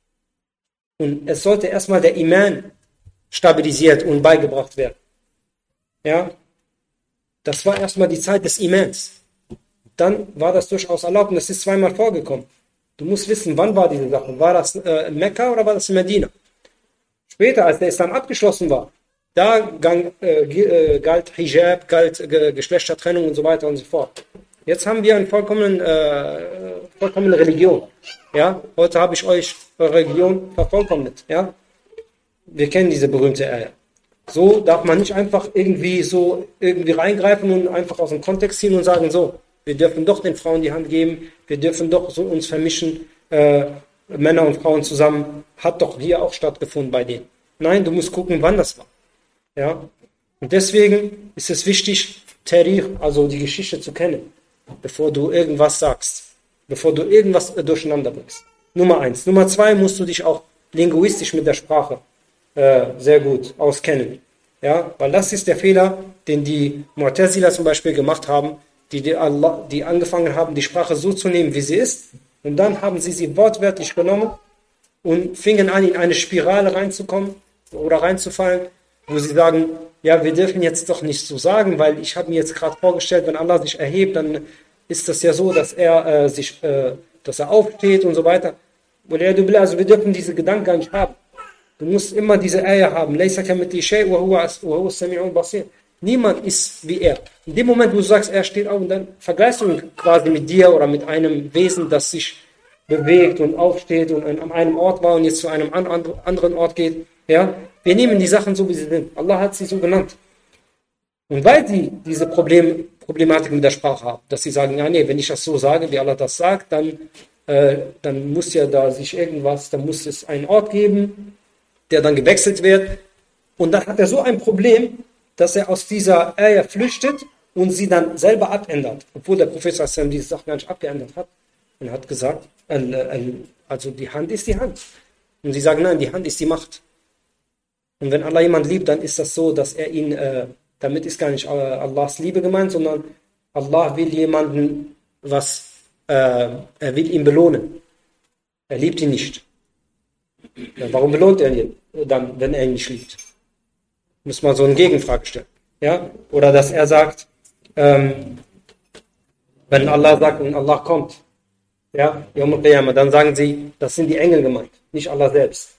Und es sollte erstmal der Iman stabilisiert und beigebracht werden. Ja, das war erstmal die Zeit des Imans. Dann war das durchaus erlaubt und es ist zweimal vorgekommen. Du musst wissen, wann war diese Sache? War das äh, in Mekka oder war das in Medina? Später, als der Islam abgeschlossen war, da gang, äh, äh, galt Hijab, galt äh, Geschlechtertrennung und so weiter und so fort. Jetzt haben wir eine vollkommene, äh, vollkommene Religion. Ja? Heute habe ich euch eure Religion vervollkommnet. Ja? Wir kennen diese berühmte Eier. So darf man nicht einfach irgendwie so irgendwie reingreifen und einfach aus dem Kontext ziehen und sagen, so, wir dürfen doch den Frauen die Hand geben, wir dürfen doch so uns vermischen, äh, Männer und Frauen zusammen, hat doch hier auch stattgefunden bei denen. Nein, du musst gucken, wann das war. Ja? Und deswegen ist es wichtig, Tarikh, also die Geschichte zu kennen, bevor du irgendwas sagst, bevor du irgendwas durcheinander bringst. Nummer eins. Nummer zwei musst du dich auch linguistisch mit der Sprache äh, sehr gut auskennen. Ja, weil das ist der Fehler, den die Mu'tazila zum Beispiel gemacht haben, die, die, Allah, die angefangen haben, die Sprache so zu nehmen, wie sie ist, und dann haben sie sie wortwörtlich genommen und fingen an, in eine Spirale reinzukommen oder reinzufallen, wo sie sagen, ja, wir dürfen jetzt doch nicht so sagen, weil ich habe mir jetzt gerade vorgestellt, wenn Allah sich erhebt, dann ist das ja so, dass er äh, sich, äh, dass er aufsteht und so weiter. Also wir dürfen diese Gedanken gar nicht haben. Du musst immer diese Eier haben. Niemand ist wie er. In dem Moment, wo du sagst, er steht auf, und dann vergleichst du ihn quasi mit dir oder mit einem Wesen, das sich bewegt und aufsteht und an einem Ort war und jetzt zu einem anderen Ort geht. Ja, wir nehmen die Sachen so, wie sie sind. Allah hat sie so genannt. Und weil sie diese Problem, Problematik mit der Sprache haben, dass sie sagen, ja, nee, wenn ich das so sage, wie Allah das sagt, dann, äh, dann muss ja da sich irgendwas, dann muss es einen Ort geben, der dann gewechselt wird. Und dann hat er so ein Problem, dass er aus dieser Eier flüchtet und sie dann selber abändert, obwohl der Prophet diese Sache gar nicht abgeändert hat. Und hat gesagt, also die Hand ist die Hand. Und sie sagen, nein, die Hand ist die Macht. Und wenn Allah jemand liebt, dann ist das so, dass er ihn, äh, damit ist gar nicht äh, Allahs Liebe gemeint, sondern Allah will jemanden was, äh, er will ihn belohnen. Er liebt ihn nicht. Ja, warum belohnt er ihn dann, wenn er ihn nicht liebt? Muss man so eine Gegenfrage stellen. Ja? Oder dass er sagt, ähm, wenn Allah sagt und Allah kommt, ja, dann sagen sie, das sind die Engel gemeint, nicht Allah selbst.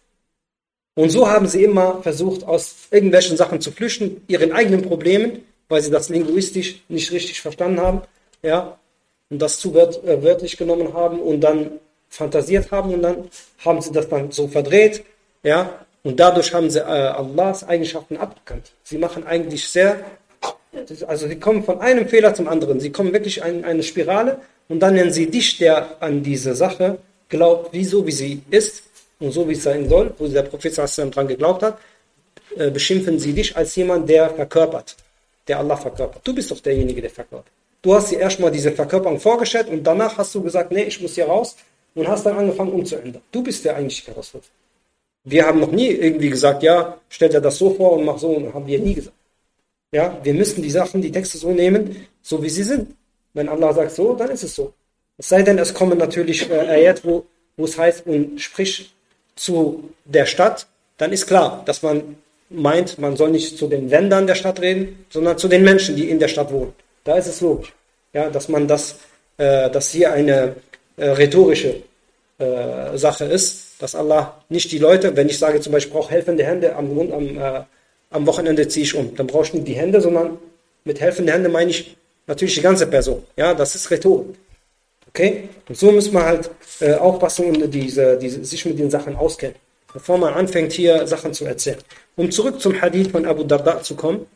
Und so haben sie immer versucht, aus irgendwelchen Sachen zu flüchten, ihren eigenen Problemen, weil sie das linguistisch nicht richtig verstanden haben, ja, und das zu wört, äh, wörtlich genommen haben und dann fantasiert haben und dann haben sie das dann so verdreht, ja, und dadurch haben sie äh, Allahs Eigenschaften abgekannt. Sie machen eigentlich sehr, also sie kommen von einem Fehler zum anderen. Sie kommen wirklich in eine Spirale und dann nennen sie dich, der an diese Sache glaubt, wie so wie sie ist und so wie es sein soll, wo der Prophet dran geglaubt hat, äh, beschimpfen sie dich als jemand, der verkörpert, der Allah verkörpert. Du bist doch derjenige, der verkörpert. Du hast dir erstmal diese Verkörperung vorgestellt und danach hast du gesagt, nee, ich muss hier raus und hast dann angefangen umzuändern. Du bist der eigentliche Herausforderer. Wir haben noch nie irgendwie gesagt, ja, stell dir das so vor und mach so, und haben wir nie gesagt. Ja, wir müssen die Sachen, die Texte so nehmen, so wie sie sind. Wenn Allah sagt so, dann ist es so. Es sei denn, es kommen natürlich äh, Ayat, wo, wo es heißt, und sprich zu der Stadt, dann ist klar, dass man meint, man soll nicht zu den Ländern der Stadt reden, sondern zu den Menschen, die in der Stadt wohnen. Da ist es logisch, ja, dass man das, äh, dass hier eine äh, rhetorische äh, Sache ist, dass Allah nicht die Leute, wenn ich sage zum Beispiel, ich brauche helfende Hände am, am, äh, am Wochenende ziehe ich um, dann brauche ich nicht die Hände, sondern mit helfende Hände meine ich natürlich die ganze Person. Ja, das ist Rhetorik. Okay? Und so muss man halt äh, aufpassen und diese, diese, sich mit den Sachen auskennen, bevor man anfängt, hier Sachen zu erzählen. Um zurück zum Hadith von Abu Darda zu kommen.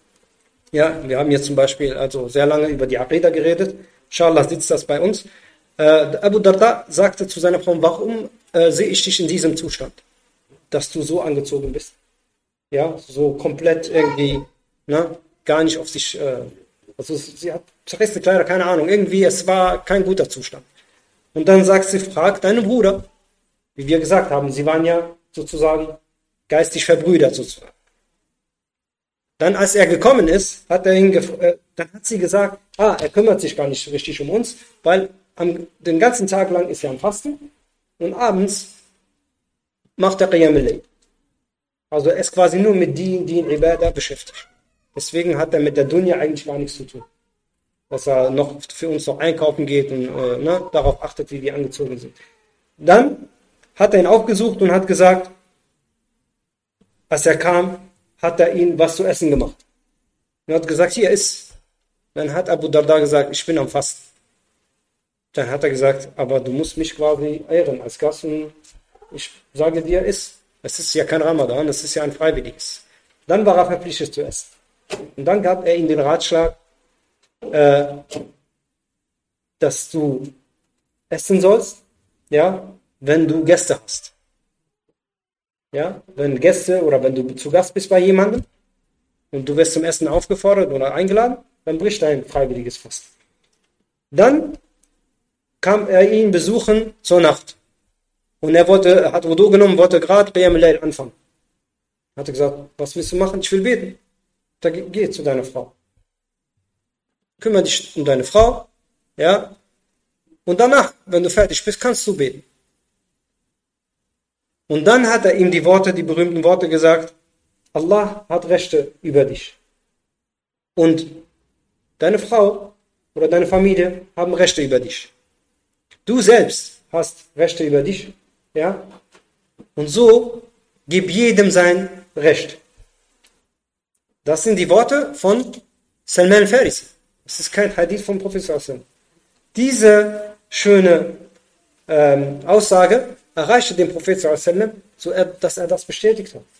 Ja, wir haben jetzt zum Beispiel also sehr lange über die Aqidah geredet. Inshallah sitzt das bei uns. Äh, Abu Darda sagte zu seiner Frau, warum äh, sehe ich dich in diesem Zustand, dass du so angezogen bist? Ja, so komplett irgendwie, ne, gar nicht auf sich, äh, also sie hat zerrissene Kleider, keine Ahnung, irgendwie, es war kein guter Zustand. Und dann sagt sie, frag deinen Bruder, wie wir gesagt haben, sie waren ja sozusagen geistig verbrüdert sozusagen. Dann, als er gekommen ist, hat er ihn äh, dann hat sie gesagt, ah, er kümmert sich gar nicht richtig um uns, weil am, den ganzen Tag lang ist er am Fasten und abends macht er Qiyam al Also er ist quasi nur mit Dien, Dien, Ibadah beschäftigt. Deswegen hat er mit der Dunya eigentlich gar nichts zu tun. Dass er noch für uns noch einkaufen geht und äh, ne, darauf achtet, wie wir angezogen sind. Dann hat er ihn aufgesucht und hat gesagt, als er kam, hat er ihm was zu essen gemacht. Und hat gesagt, hier ist. Dann hat Abu Darda gesagt, ich bin am Fasten. Dann hat er gesagt, aber du musst mich quasi ehren als Gast und ich sage dir, ist. Es ist ja kein Ramadan, es ist ja ein freiwilliges. Dann war er verpflichtet zu essen. Und dann gab er ihm den Ratschlag, äh, dass du essen sollst, ja, wenn du Gäste hast. Ja, wenn Gäste oder wenn du zu Gast bist bei jemandem und du wirst zum Essen aufgefordert oder eingeladen, dann bricht dein freiwilliges Fasten. Dann kam er ihn besuchen zur Nacht. Und er wollte, hat Wudu genommen, wollte gerade Qiyam al anfangen. Hat er gesagt, was willst du machen? Ich will beten. Da geh zu deiner Frau. Kümmere dich um deine Frau, ja. Und danach, wenn du fertig bist, kannst du beten. Und dann hat er ihm die Worte, die berühmten Worte gesagt, Allah hat Rechte über dich. Und deine Frau oder deine Familie haben Rechte über dich. Du selbst hast Rechte über dich, ja? Und so gib jedem sein Recht. Das sind die Worte von Salman al-Farisi. Das ist kein Hadith vom Professor. Diese schöne ähm, Aussage erreichte den Prophet so dass er das bestätigt hat.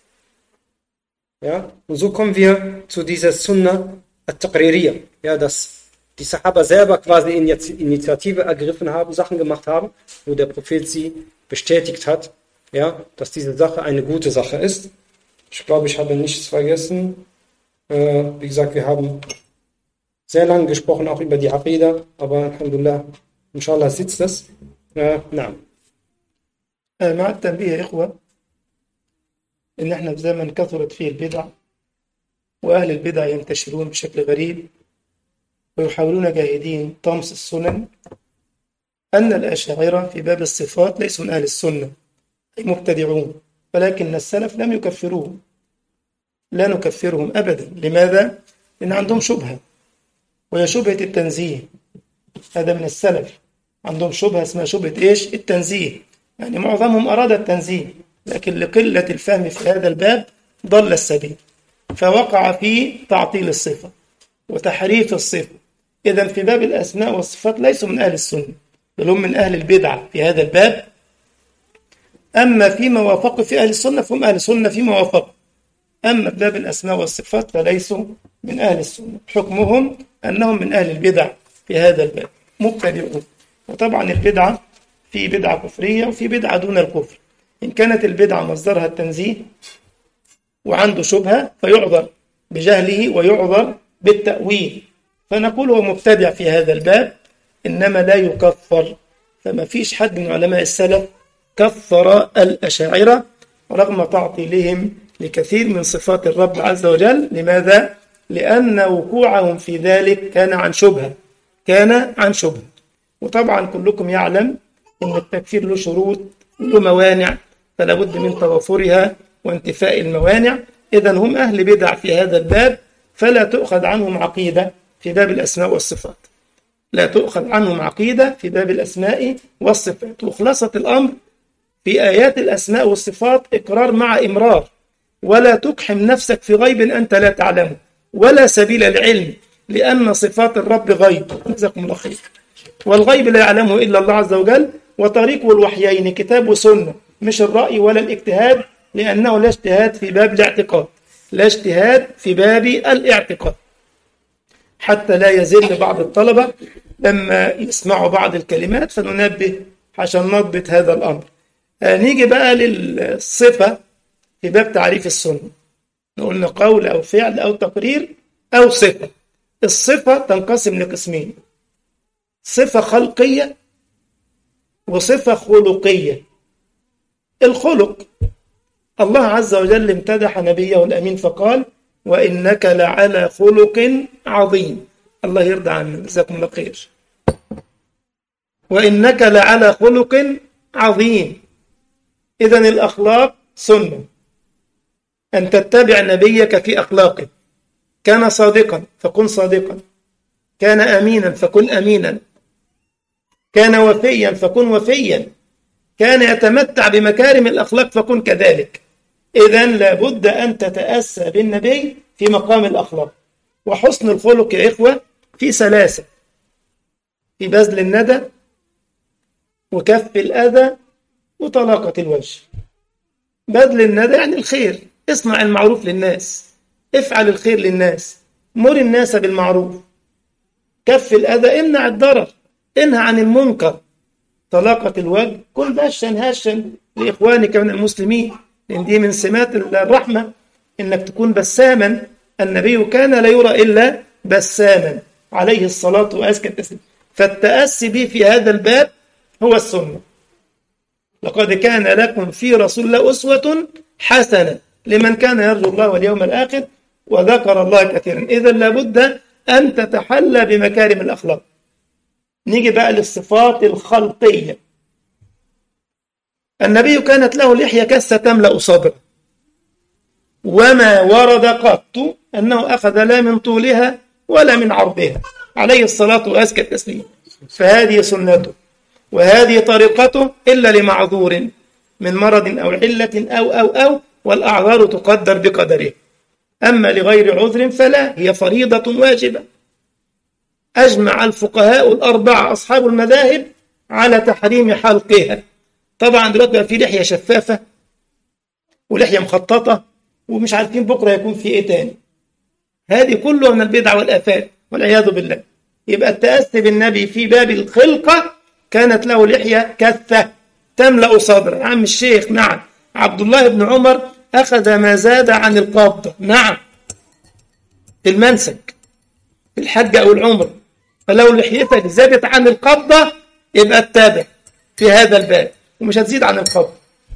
Ja, und so kommen wir zu dieser Sunnah al-Taqririyah, ja, dass die Sahaba selber quasi Initiative ergriffen haben, Sachen gemacht haben, wo der Prophet sie bestätigt hat, ja, dass diese Sache eine gute Sache ist. Ich glaube, ich habe nichts vergessen. Äh, wie gesagt, wir haben sehr lange gesprochen, auch über die Aqidah, aber Alhamdulillah, inshallah sitzt das. Äh, na. مع التنبيه يا إخوة إن إحنا في زمن كثرت فيه البدع وأهل البدع ينتشرون بشكل غريب ويحاولون جاهدين طمس السنن أن الأشاعرة في باب الصفات ليسوا من أهل السنة أي مبتدعون ولكن السلف لم يكفروهم لا نكفرهم أبدا لماذا؟ لأن عندهم شبهة وهي شبهة التنزيه هذا من السلف عندهم شبهة اسمها شبهة إيش؟ التنزيه يعني معظمهم أراد التنزيه لكن لقلة الفهم في هذا الباب ضل السبيل فوقع في تعطيل الصفة وتحريف الصفة إذا في باب الأسماء والصفات ليسوا من أهل السنة بل هم من أهل البدعة في هذا الباب أما فيما وافقوا في أهل السنة فهم أهل السنة فيما وافقوا أما في باب الأسماء والصفات فليسوا من أهل السنة حكمهم أنهم من أهل البدع في هذا الباب مبتدعون وطبعا البدعة في بدعة كفرية وفي بدعة دون الكفر إن كانت البدعة مصدرها التنزيه وعنده شبهة فيعذر بجهله ويعذر بالتأويل فنقول هو مبتدع في هذا الباب إنما لا يكفر فما فيش حد من علماء السلف كفر الأشاعرة رغم تعطيلهم لكثير من صفات الرب عز وجل لماذا؟ لأن وقوعهم في ذلك كان عن شبهة كان عن شبهة وطبعا كلكم يعلم أن التكفير له شروط له موانع فلا بد من توافرها وانتفاء الموانع إذا هم أهل بدع في هذا الباب فلا تؤخذ عنهم عقيدة في باب الأسماء والصفات لا تؤخذ عنهم عقيدة في باب الأسماء والصفات وخلاصة الأمر في آيات الأسماء والصفات إقرار مع إمرار ولا تقحم نفسك في غيب أنت لا تعلمه ولا سبيل العلم لأن صفات الرب غيب جزاكم الله خير والغيب لا يعلمه إلا الله عز وجل وطريق الوحيين كتاب وسنة مش الرأي ولا الاجتهاد لأنه لا اجتهاد في باب الاعتقاد لا اجتهاد في باب الاعتقاد حتى لا يزل بعض الطلبة لما يسمعوا بعض الكلمات فننبه عشان نضبط هذا الأمر آه نيجي بقى للصفة في باب تعريف السنة نقول قول أو فعل أو تقرير أو صفة الصفة تنقسم لقسمين صفة خلقية وصفة خلقية الخلق الله عز وجل امتدح نبيه الأمين فقال وإنك لعلى خلق عظيم الله يرضى عنك جزاكم الله خير وإنك لعلى خلق عظيم إذا الأخلاق سنة أن تتبع نبيك في أخلاقه كان صادقا فكن صادقا كان أمينا فكن أمينا كان وفيا فكن وفيا كان يتمتع بمكارم الأخلاق فكن كذلك إذا لابد أن تتأسى بالنبي في مقام الأخلاق وحسن الخلق يا إخوة في سلاسة في بذل الندى وكف الأذى وطلاقة الوجه بذل الندى يعني الخير اصنع المعروف للناس افعل الخير للناس مر الناس بالمعروف كف الأذى امنع الضرر انهى عن المنكر طلاقة الوجه كن بشا هشا لإخوانك من المسلمين لأن دي من سمات الرحمة إنك تكون بساما النبي كان لا يرى إلا بساما عليه الصلاة وأزكى التسليم فالتأسي به في هذا الباب هو السنة لقد كان لكم في رسول الله أسوة حسنة لمن كان يرجو الله واليوم الآخر وذكر الله كثيرا إذا لابد أن تتحلى بمكارم الأخلاق نيجي بقى للصفات الخلقية النبي كانت له لحية كسة تملأ صدره وما ورد قط أنه أخذ لا من طولها ولا من عرضها عليه الصلاة وأزكى التسليم فهذه سنته وهذه طريقته إلا لمعذور من مرض أو علة أو أو أو والأعذار تقدر بقدره أما لغير عذر فلا هي فريضة واجبة أجمع الفقهاء الأربعة أصحاب المذاهب على تحريم حلقها طبعا دلوقتي بقى في لحية شفافة ولحية مخططة ومش عارفين بكرة يكون في إيه تاني هذه كلها من البدع والآفات والعياذ بالله يبقى التأسي بالنبي في باب الخلقة كانت له لحية كثة تملأ صدره يا عم الشيخ نعم عبد الله بن عمر أخذ ما زاد عن القبضة نعم في المنسك في الحج أو العمر فلو لحيتك زادت عن القبضة يبقى اتبع في هذا الباب ومش هتزيد عن القبضة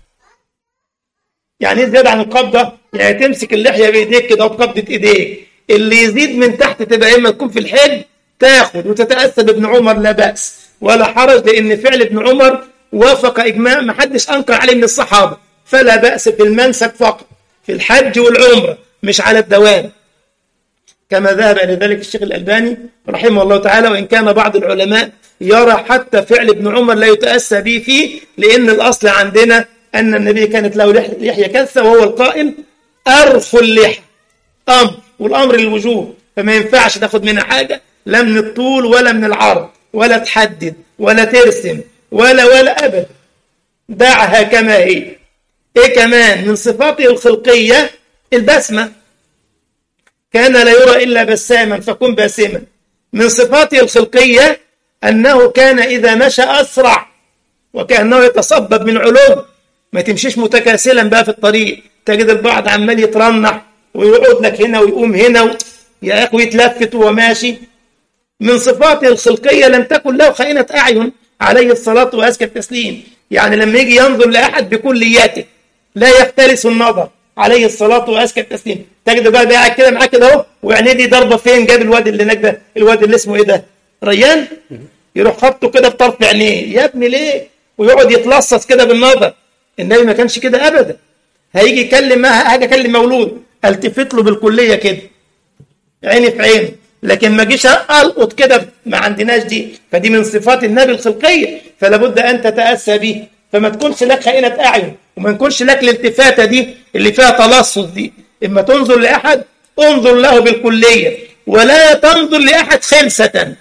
يعني ايه زيادة عن القبضة؟ يعني تمسك اللحية بإيديك كده وبقبضة إيديك اللي يزيد من تحت تبقى إما تكون في الحج تاخد وتتأسى بابن عمر لا بأس ولا حرج لأن فعل ابن عمر وافق إجماع ما حدش أنكر عليه من الصحابة فلا بأس في المنسك فقط في الحج والعمرة مش على الدوام كما ذهب إلى ذلك الشيخ الألباني رحمه الله تعالى وإن كان بعض العلماء يرى حتى فعل ابن عمر لا يتأسى به فيه لأن الأصل عندنا أن النبي كانت له لحية كثة وهو القائل أرخ اللحى أمر والأمر للوجوب فما ينفعش تاخد منها حاجة لا من الطول ولا من العرض ولا تحدد ولا ترسم ولا ولا أبدا دعها كما هي إيه كمان من صفاته الخلقية البسمة كان لا يرى إلا بساما فكن باسما من صفاته الخلقية أنه كان إذا مشى أسرع وكأنه يتصبب من علو ما تمشيش متكاسلا بقى في الطريق تجد البعض عمال يترنح ويقعد لك هنا ويقوم هنا و... يا أخي يتلفت وهو ماشي من صفاته الخلقية لم تكن له خائنة أعين عليه الصلاة وأزكى التسليم يعني لما يجي ينظر لأحد بكلياته لا يختلس النظر عليه الصلاة وأزكى التسليم تجد بقى قاعد كده معاه كده اهو وعينيه دي ضربة فين جاب الواد اللي هناك ده الواد اللي اسمه ايه ده ريان يروح خبطه كده بطرف عينيه يا ابني ليه ويقعد يتلصص كده بالنظر النبي ما كانش كده ابدا هيجي يكلم هاجي اكلم مولود التفت له بالكليه كده عيني في عينه لكن ما جيش القط كده ما عندناش دي فدي من صفات النبي الخلقيه فلا بد ان تتاسى به فما تكونش لك خائنه اعين وما يكونش لك الالتفاته دي اللي فيها تلصص دي اما تنظر لاحد انظر له بالكليه ولا تنظر لاحد خلسه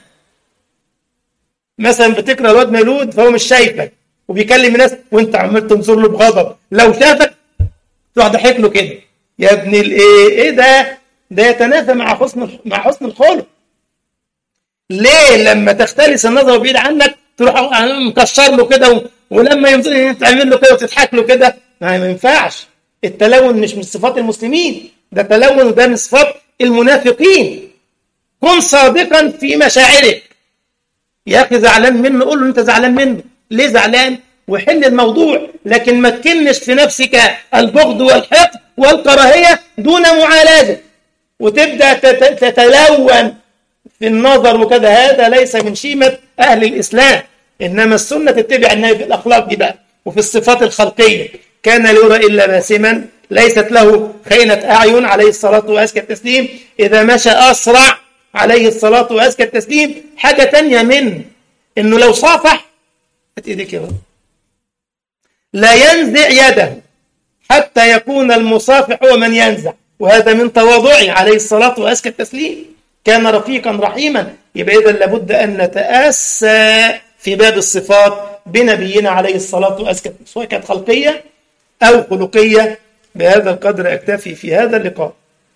مثلا بتقرا الواد مولود فهو مش شايفك وبيكلم الناس وانت عمال تنظر له بغضب لو شافك تروح ضحك له كده يا ابن الايه ايه ده ده يتنافى مع حسن مع حسن الخلق ليه لما تختلس النظر بعيد عنك تروح مكشر له كده ولما ينزل تعمل له كده وتضحك له كده ما ينفعش التلون مش من صفات المسلمين ده تلون وده من صفات المنافقين كن صادقا في مشاعرك يا اخي زعلان منه قول له انت زعلان منه ليه زعلان وحل الموضوع لكن ما تكنش في نفسك البغض والحقد والكراهيه دون معالجه وتبدا تتلون في النظر وكذا هذا ليس من شيمه اهل الاسلام انما السنه تتبع النبي في الاخلاق دي بقى وفي الصفات الخلقيه كان لا يرى الا باسما ليست له خينه اعين عليه الصلاه وازكى التسليم اذا مشى اسرع عليه الصلاه وازكى التسليم حاجه تانية من انه لو صافح هات ايديك يا بابا لا ينزع يده حتى يكون المصافح هو من ينزع وهذا من تواضعه عليه الصلاة وأزكى التسليم كان رفيقا رحيما يبقى إذا لابد أن نتأسى في باب الصفات بنبينا عليه الصلاة وأزكى سواء كانت خلقية أو خلقية بهذا القدر أكتفي في هذا اللقاء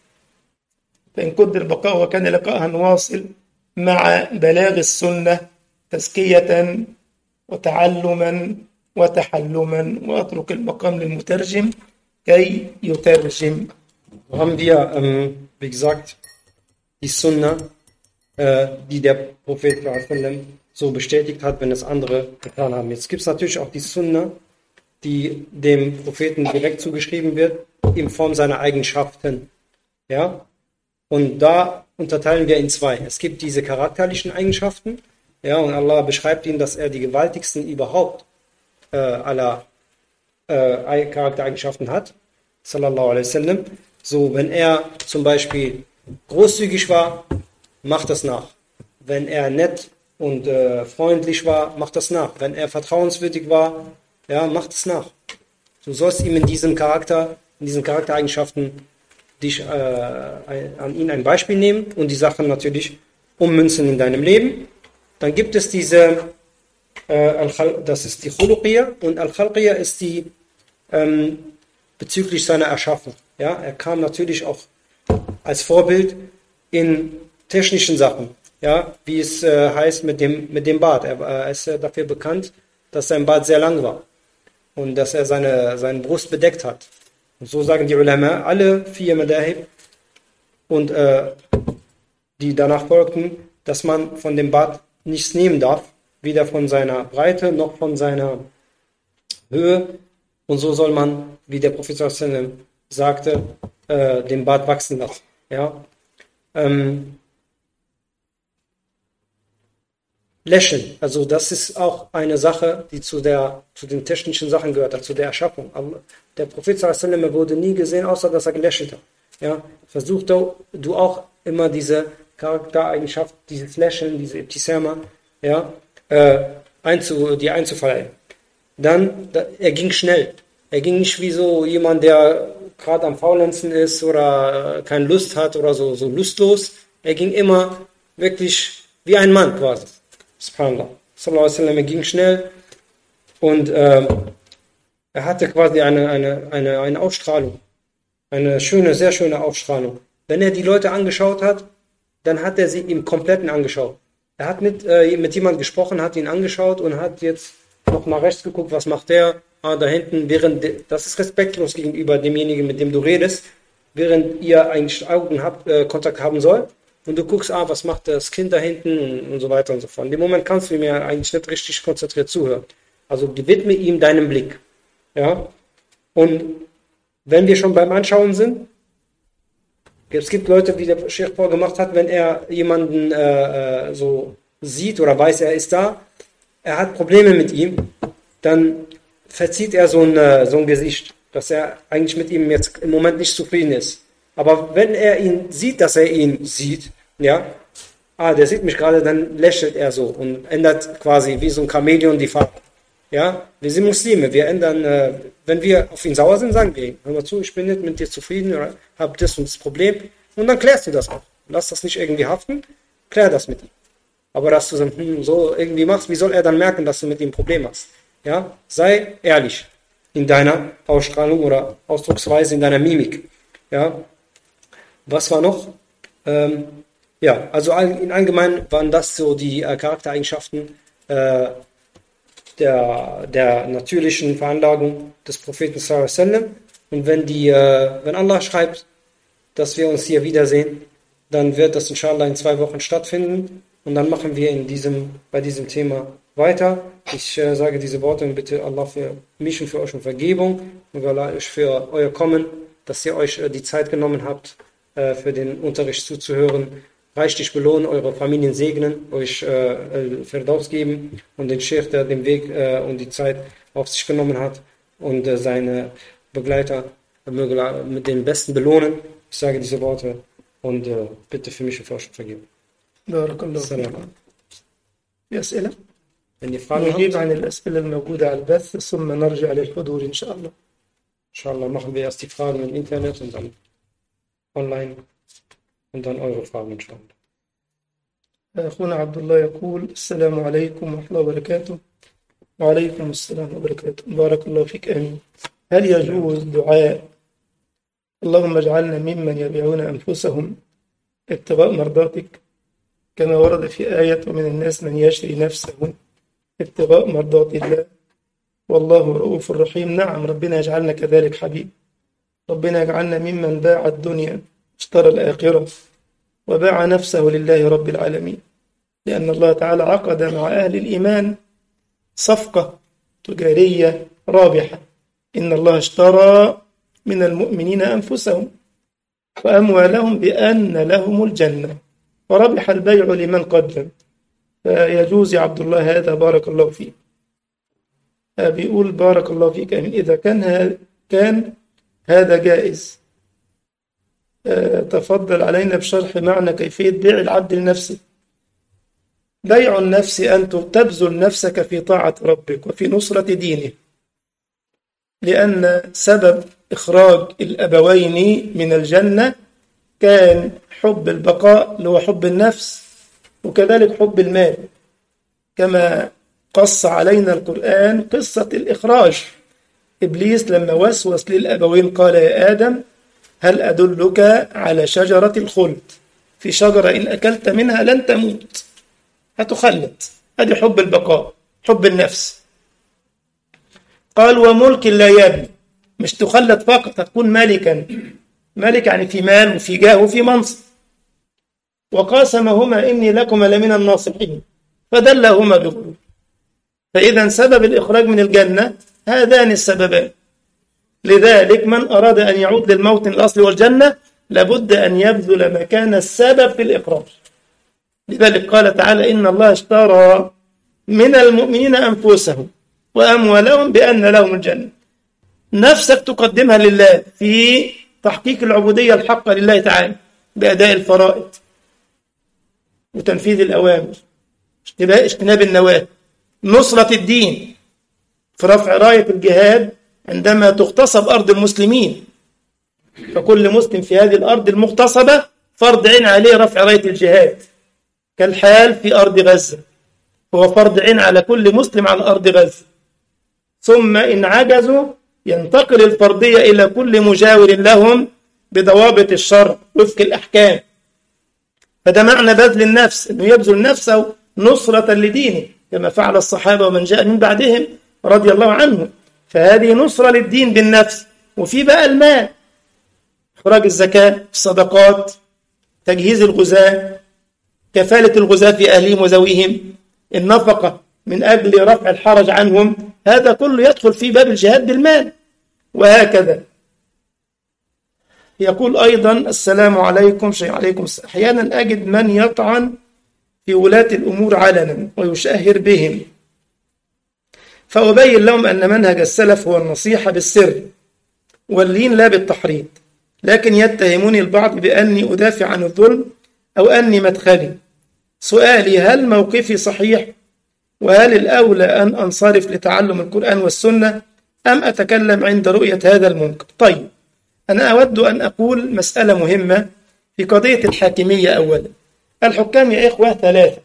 فإن قدر البقاء وكان لقاء نواصل مع بلاغ السنة تزكية وتعلما وتحلما وأترك المقام للمترجم كي يترجم haben wir, ähm, wie gesagt, die Sunna, äh, die der Prophet sallam so bestätigt hat, wenn es andere getan haben. Jetzt gibt es natürlich auch die Sunna, die dem Propheten direkt zugeschrieben wird, in Form seiner Eigenschaften. Ja? Und da unterteilen wir in zwei. Es gibt diese charakterlichen Eigenschaften, ja, und Allah beschreibt ihn, dass er die gewaltigsten überhaupt äh, aller äh, Charaktereigenschaften hat, sallallahu alaihi wasallam. So, wenn er zum Beispiel großzügig war, macht das nach. Wenn er nett und äh, freundlich war, macht das nach. Wenn er vertrauenswürdig war, ja, macht es nach. Du sollst ihm in diesem Charakter, in diesen Charaktereigenschaften dich äh, an ihn ein Beispiel nehmen und die Sachen natürlich ummünzen in deinem Leben. Dann gibt es diese, äh, das ist die Khuluqiyya und Al-Khalqiyya ist die ähm, bezüglich seiner Erschaffung. Ja, er kam natürlich auch als Vorbild in technischen Sachen, ja, wie es äh, heißt mit dem, mit dem Bart. Er, er ist äh, dafür bekannt, dass sein Bart sehr lang war und dass er seine, seine Brust bedeckt hat. Und so sagen die Ulama, alle vier Madahib und äh, die danach folgten, dass man von dem Bart nichts nehmen darf, weder von seiner Breite noch von seiner Höhe. Und so soll man, wie der Prophet sagte, äh, den Bart wachsen lassen. Ja? Ähm, Lächeln, also das ist auch eine Sache, die zu, der, zu den technischen Sachen gehört, also zu der Erschaffung. Aber der Prophet sallam, wurde nie gesehen, außer dass er gelächelt hat. Ja? Versuch du auch immer diese Charaktereigenschaft, dieses Lächeln, diese Ibtisama, ja, äh, einzu, die einzufallen. Dann, da, er ging schnell. Er ging nicht wie so jemand, der gerade am Faulenzen ist oder äh, keine Lust hat oder so, so lustlos. Er ging immer wirklich wie ein Mann quasi. Subhanallah. Sallallahu alaihi wasallam, er ging schnell und äh, er hatte quasi eine, eine, eine, eine Ausstrahlung. Eine schöne, sehr schöne Ausstrahlung. Wenn er die Leute angeschaut hat, dann hat er sie im Kompletten angeschaut. Er hat mit, äh, mit jemandem gesprochen, hat ihn angeschaut und hat jetzt noch nach rechts geguckt, was macht der? Ah, da hinten, während, das ist respektlos gegenüber demjenigen, mit dem du redest, während ihr eigentlich Augen habt, äh, Kontakt haben soll. Und du guckst, ah, was macht das Kind da hinten und, und so weiter und so fort. In dem Moment kannst du mir eigentlich nicht richtig konzentriert zuhören. Also widme ihm deinen Blick. Ja? Und wenn wir schon beim Anschauen sind, es gibt Leute, wie der Sheikh vorgemacht hat, wenn er jemanden äh, äh, so sieht oder weiß, er ist da, er hat Probleme mit ihm, dann verzieht er so ein, äh, so ein Gesicht, dass er eigentlich mit ihm jetzt im Moment nicht zufrieden ist. Aber wenn er ihn sieht, dass er ihn sieht, ja, ah, der sieht mich gerade, dann lächelt er so und ändert quasi wie so ein Chamäleon die Farbe. Ja, wir sind Muslime, wir ändern, äh, wenn wir auf ihn sauer sind, sagen wir ihm, hör mal zu, ich bin nicht mit dir zufrieden oder habe das und das Problem. Und dann klärst du das auch. Lass das nicht irgendwie haften, klär das mit ihm. Aber dass du so, hm, so irgendwie machst, wie soll er dann merken, dass du mit ihm ein Problem hast? Ja, sei ehrlich in deiner Ausstrahlung oder Ausdrucksweise, in deiner Mimik. Ja, was war noch? Ähm, ja, also in allgemein waren das so die äh, Charaktereigenschaften äh, der, der natürlichen Veranlagung des Propheten sallam. Und wenn, die, äh, wenn Allah schreibt, dass wir uns hier wiedersehen, dann wird das inshallah in zwei Wochen stattfinden. Und dann machen wir in diesem, bei diesem Thema weiter. Ich äh, sage diese Worte und bitte Allah für mich und für euch um Vergebung und Allah für euer Kommen, dass ihr euch äh, die Zeit genommen habt, äh, für den Unterricht zuzuhören reichlich belohnen, eure Familien segnen, euch äh, Verdaus geben und den Sheikh, der den Weg äh, und die Zeit auf sich genommen hat und äh, seine Begleiter möge mit den Besten belohnen. Ich sage diese Worte und äh, bitte für mich und für euch vergeben. بارك الله فيك في أسئلة؟ Wenn ihr Fragen نجيب habt, عن الأسئلة الموجودة على البث ثم نرجع للحضور إن شاء الله Inshallah machen wir erst die Fragen im Internet und dann online und dann eure Fragen, inshallah. أخونا عبد الله يقول السلام عليكم ورحمة الله وبركاته وعليكم السلام وبركاته بارك الله فيك آمين هل يجوز دعاء اللهم اجعلنا ممن يبيعون أنفسهم ابتغاء مرضاتك كما ورد في آية ومن الناس من يشري نفسه ابتغاء مرضات الله والله رؤوف رحيم نعم ربنا يجعلنا كذلك حبيب ربنا يجعلنا ممن باع الدنيا اشترى الآخرة وباع نفسه لله رب العالمين لأن الله تعالى عقد مع أهل الإيمان صفقة تجارية رابحة إن الله اشترى من المؤمنين أنفسهم وأموالهم بأن لهم الجنة وربح البيع لمن قدم فيجوز يا عبد الله هذا بارك الله فيك بيقول بارك الله فيك أمين إذا كان هذا كان هذا جائز تفضل علينا بشرح معنى كيفية بيع العبد لنفسه بيع النفس أن تبذل نفسك في طاعة ربك وفي نصرة دينه لأن سبب إخراج الأبوين من الجنة كان حب البقاء اللي هو حب النفس وكذلك حب المال كما قص علينا القرآن قصة الإخراج إبليس لما وسوس للأبوين قال يا آدم هل أدلك على شجرة الخلد في شجرة إن أكلت منها لن تموت هتخلد هذه حب البقاء حب النفس قال وملك لا يبني مش تخلد فقط هتكون ملكا ملك يعني في مال وفي جاه وفي منصب وقاسمهما إني لكما لمن الناصحين فدلهما بغرور فإذا سبب الإخراج من الجنة هذان السببان لذلك من أراد أن يعود للموطن الأصلي والجنة لابد أن يبذل مكان السبب في الإخراج لذلك قال تعالى إن الله اشترى من المؤمنين أنفسهم وأموالهم بأن لهم الجنة نفسك تقدمها لله في تحقيق العبودية الحقة لله تعالى بأداء الفرائض وتنفيذ الأوامر اجتناب النواهي نصرة الدين في رفع راية الجهاد عندما تغتصب أرض المسلمين فكل مسلم في هذه الأرض المغتصبة فرض عين عليه رفع راية الجهاد كالحال في أرض غزة هو فرض عين على كل مسلم على أرض غزة ثم إن عجزوا ينتقل الفرضية إلى كل مجاور لهم بضوابط الشرع وفق الأحكام فده معنى بذل النفس أنه يبذل نفسه نصرة لدينه كما فعل الصحابة ومن جاء من بعدهم رضي الله عنهم فهذه نصرة للدين بالنفس وفي بقى المال إخراج الزكاة الصدقات تجهيز الغزاة كفالة الغزاة في أهلهم وذويهم النفقة من أجل رفع الحرج عنهم هذا كله يدخل في باب الجهاد بالمال وهكذا يقول أيضا السلام عليكم شيء عليكم أحيانا أجد من يطعن في ولاة الأمور علنا ويشهر بهم فأبين لهم أن منهج السلف هو النصيحة بالسر واللين لا بالتحريض لكن يتهموني البعض بأني أدافع عن الظلم أو أني مدخلي سؤالي هل موقفي صحيح وهل الأولى أن أنصرف لتعلم القرآن والسنة أم أتكلم عند رؤية هذا المنكر طيب أنا أود أن أقول مسألة مهمة في قضية الحاكمية أولا الحكام يا إخوة ثلاثة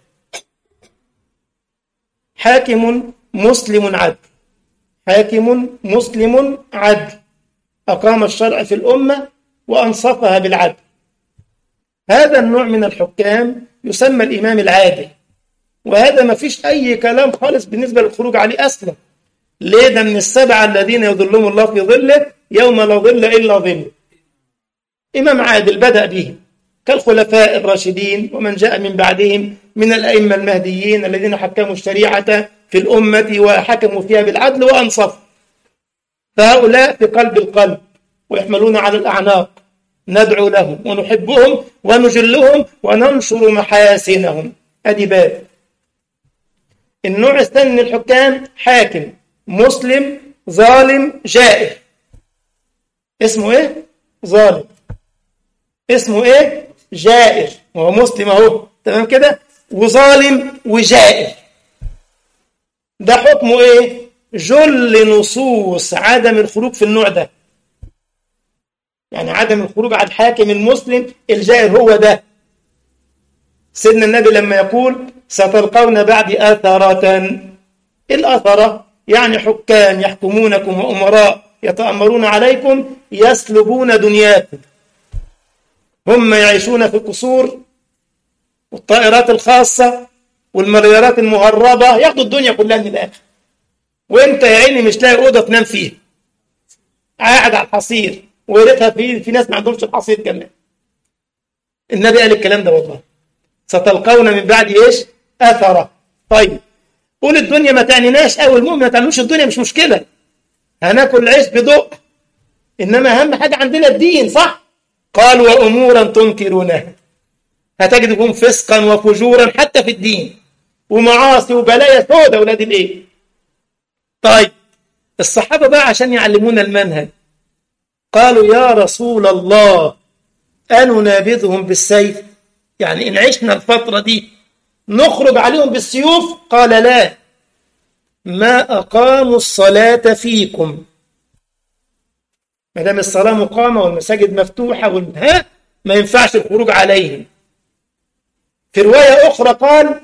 حاكم مسلم عدل حاكم مسلم عدل أقام الشرع في الأمة وأنصفها بالعدل هذا النوع من الحكام يسمى الإمام العادل وهذا ما فيش أي كلام خالص بالنسبة للخروج عليه أصلا ليه ده من السبعة الذين يظلهم الله في ظله يوم لا ظل إلا ظله إمام عادل بدأ به كالخلفاء الراشدين ومن جاء من بعدهم من الأئمة المهديين الذين حكموا الشريعة في الأمة وحكموا فيها بالعدل وأنصفوا فهؤلاء في قلب القلب ويحملون على الأعناق ندعو لهم ونحبهم ونجلهم وننشر محاسنهم أدي باب النوع الثاني من الحكام حاكم مسلم ظالم جائر اسمه ايه ظالم اسمه ايه جائر وهو مسلم اهو تمام كده وظالم وجائر ده حكمه ايه جل نصوص عدم الخروج في النوع ده يعني عدم الخروج على الحاكم المسلم الجائر هو ده سيدنا النبي لما يقول ستلقون بعد آثارة الأثرة يعني حكام يحكمونكم وأمراء يتأمرون عليكم يسلبون دنياكم هم يعيشون في القصور والطائرات الخاصة والمليارات المهربة ياخدوا الدنيا كلها من الآخر وانت يا عيني مش لاقي أوضة تنام فيها قاعد على الحصير وريتها في في ناس ما عندهمش الحصير كمان النبي قال الكلام ده والله ستلقون من بعد ايش اثره طيب قول الدنيا ما تعنيناش قوي المؤمن ما تعنوش الدنيا مش مشكله هناكل العيش بدق انما اهم حاجه عندنا الدين صح قال وامورا تنكرونها هتجدكم فسقا وفجورا حتى في الدين ومعاصي وبلايا سودة ولاد الايه طيب الصحابه بقى عشان يعلمونا المنهج قالوا يا رسول الله أننابذهم بالسيف يعني إن عشنا الفترة دي نخرج عليهم بالسيوف قال لا ما أقاموا الصلاة فيكم ما دام الصلاة مقامة والمساجد مفتوحة والها ما ينفعش الخروج عليهم في رواية أخرى قال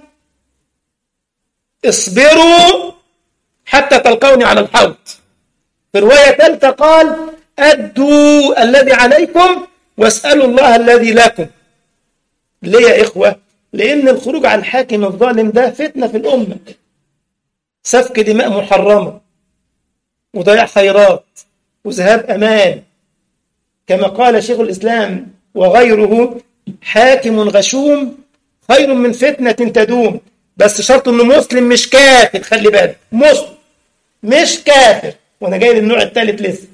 اصبروا حتى تلقوني على الحوض في رواية ثالثة قال أدوا الذي عليكم واسألوا الله الذي لكم ليه يا إخوة لأن الخروج على الحاكم الظالم ده فتنة في الأمة سفك دماء محرمة وضياع خيرات وذهاب أمان كما قال شيخ الإسلام وغيره حاكم غشوم خير من فتنة تدوم بس شرط انه مسلم مش كافر خلي بالك مسلم مش كافر وانا جاي للنوع الثالث لسه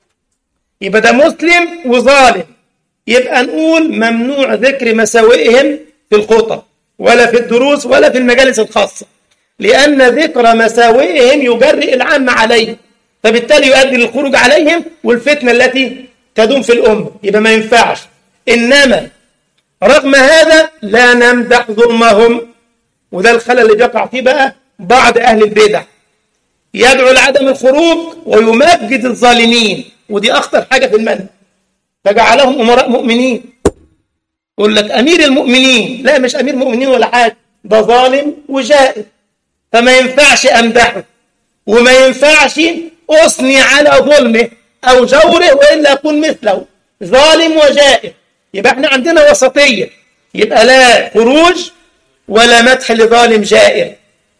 يبقى ده مسلم وظالم يبقى نقول ممنوع ذكر مساوئهم في الخطب ولا في الدروس ولا في المجالس الخاصة لأن ذكر مساوئهم يجرئ العامة عليه فبالتالي يؤدي للخروج عليهم والفتنة التي تدوم في الأمة يبقى ما ينفعش إنما رغم هذا لا نمدح ظلمهم وده الخلل اللي بيقع فيه بقى بعض أهل البدع يدعو لعدم الخروج ويمجد الظالمين ودي أخطر حاجة في المنهج فجعلهم أمراء مؤمنين يقول لك أمير المؤمنين لا مش أمير مؤمنين ولا حاجة ده ظالم وجائر فما ينفعش أمدحه وما ينفعش أثني على ظلمه أو جوره وإلا أكون مثله ظالم وجائر يبقى احنا عندنا وسطية يبقى لا خروج ولا مدح لظالم جائر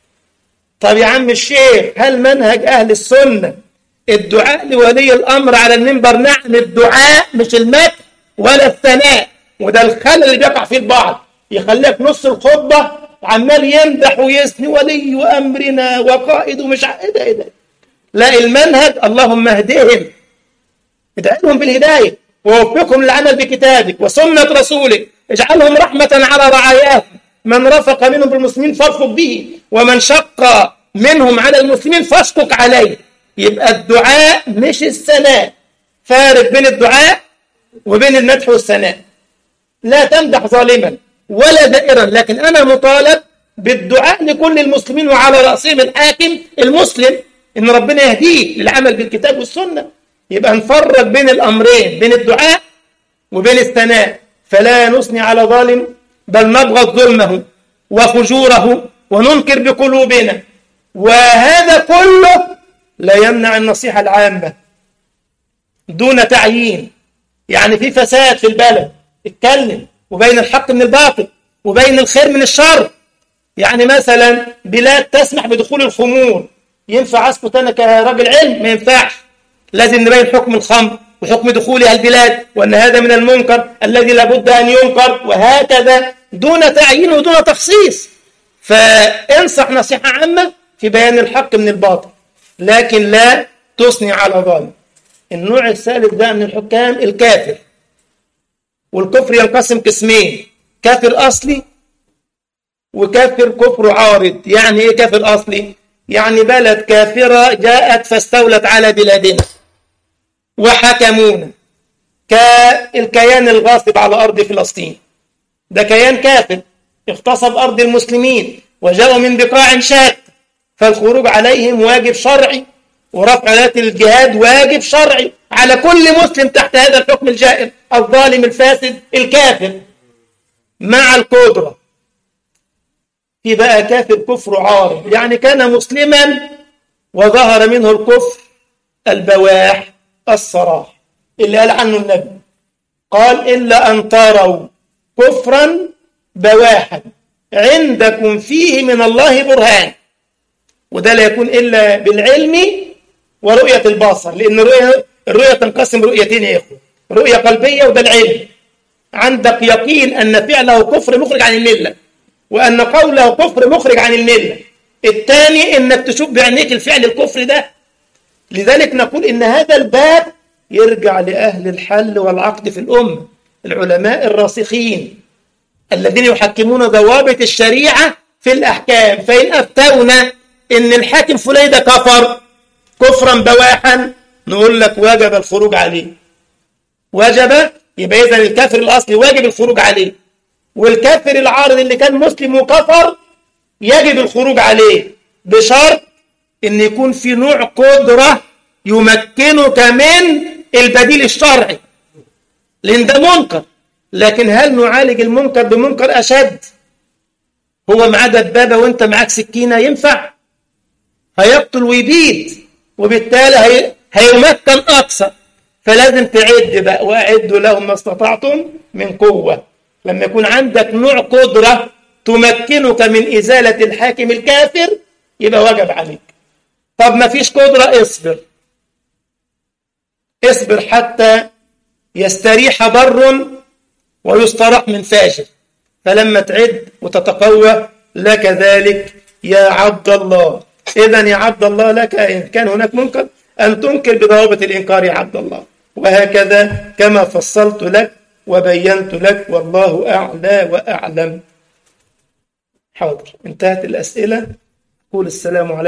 طب يا عم الشيخ هل منهج أهل السنة الدعاء لولي الأمر على المنبر نعم الدعاء مش المدح ولا الثناء وده الخلل اللي بيقع فيه البعض يخليك نص الخطبة عمال يمدح ويثني ولي أمرنا وقائد ومش ع... ايه ده ايه ده لا المنهج اللهم اهدهم ادعي لهم بالهداية ووفقهم للعمل بكتابك وسنة رسولك اجعلهم رحمة على رعاياهم من رفق منهم بالمسلمين فارفق به ومن شق منهم على المسلمين فاشقق عليه يبقى الدعاء مش الثناء فارق بين الدعاء وبين المدح والثناء لا تمدح ظالما ولا دائرا لكن أنا مطالب بالدعاء لكل المسلمين وعلى رأسهم الحاكم المسلم إن ربنا يهديه للعمل بالكتاب والسنة يبقى نفرق بين الأمرين بين الدعاء وبين الثناء فلا نثني على ظالم بل نبغض ظلمه وفجوره وننكر بقلوبنا وهذا كله لا يمنع النصيحة العامة دون تعيين يعني في فساد في البلد اتكلم وبين الحق من الباطل وبين الخير من الشر يعني مثلا بلاد تسمح بدخول الخمور ينفع اسكت انا كراجل علم ما ينفعش لازم نبين حكم الخمر وحكم دخولها البلاد وان هذا من المنكر الذي لابد ان ينكر وهكذا دون تعيين ودون تخصيص فانصح نصيحه عامه في بيان الحق من الباطل لكن لا تثني على ظالم النوع الثالث بقى من الحكام الكافر والكفر ينقسم قسمين كافر أصلي وكافر كفر عارض يعني إيه كافر أصلي؟ يعني بلد كافرة جاءت فاستولت على بلادنا وحكمونا كالكيان الغاصب على أرض فلسطين ده كيان كافر اغتصب أرض المسلمين وجاءوا من بقاع شتى فالخروج عليهم واجب شرعي ورفع راية الجهاد واجب شرعي على كل مسلم تحت هذا الحكم الجائر الظالم الفاسد الكافر مع القدرة في بقى كافر كفر عارض يعني كان مسلما وظهر منه الكفر البواح الصراح اللي قال عنه النبي قال إلا أن تروا كفرا بواحا عندكم فيه من الله برهان وده لا يكون إلا بالعلم ورؤية البصر لأن الرؤية, الرؤية تنقسم رؤيتين يا إخوة رؤية قلبية وده العلم عندك يقين أن فعله كفر مخرج عن الملة وأن قوله كفر مخرج عن الملة الثاني أنك تشوف بعينيك الفعل الكفر ده لذلك نقول إن هذا الباب يرجع لأهل الحل والعقد في الأمة العلماء الراسخين الذين يحكمون ضوابط الشريعة في الأحكام فإن أفتونا إن الحاكم فلان ده كفر كفرا بواحا نقول لك وجب الخروج عليه وجب يبقى إذا الكافر الأصلي واجب الخروج عليه والكافر العارض اللي كان مسلم وكفر يجب الخروج عليه بشرط ان يكون في نوع قدرة يمكنك من البديل الشرعي لان ده منكر لكن هل نعالج المنكر بمنكر اشد هو معاه دبابة وانت معاك سكينة ينفع هيقتل ويبيد وبالتالي هي... هيمكن اكثر فلازم تعد بقى واعدوا لهم ما استطعتم من قوة لما يكون عندك نوع قدرة تمكنك من إزالة الحاكم الكافر يبقى واجب عليك طب ما فيش قدرة اصبر اصبر حتى يستريح بر ويستراح من فاجر فلما تعد وتتقوى لك ذلك يا عبد الله إذا يا عبد الله لك إن كان هناك منكر أن تنكر بضوابط الإنكار يا عبد الله وهكذا كما فصلت لك وبينت لك والله أعلى وأعلم حاضر انتهت الأسئلة قول السلام عليكم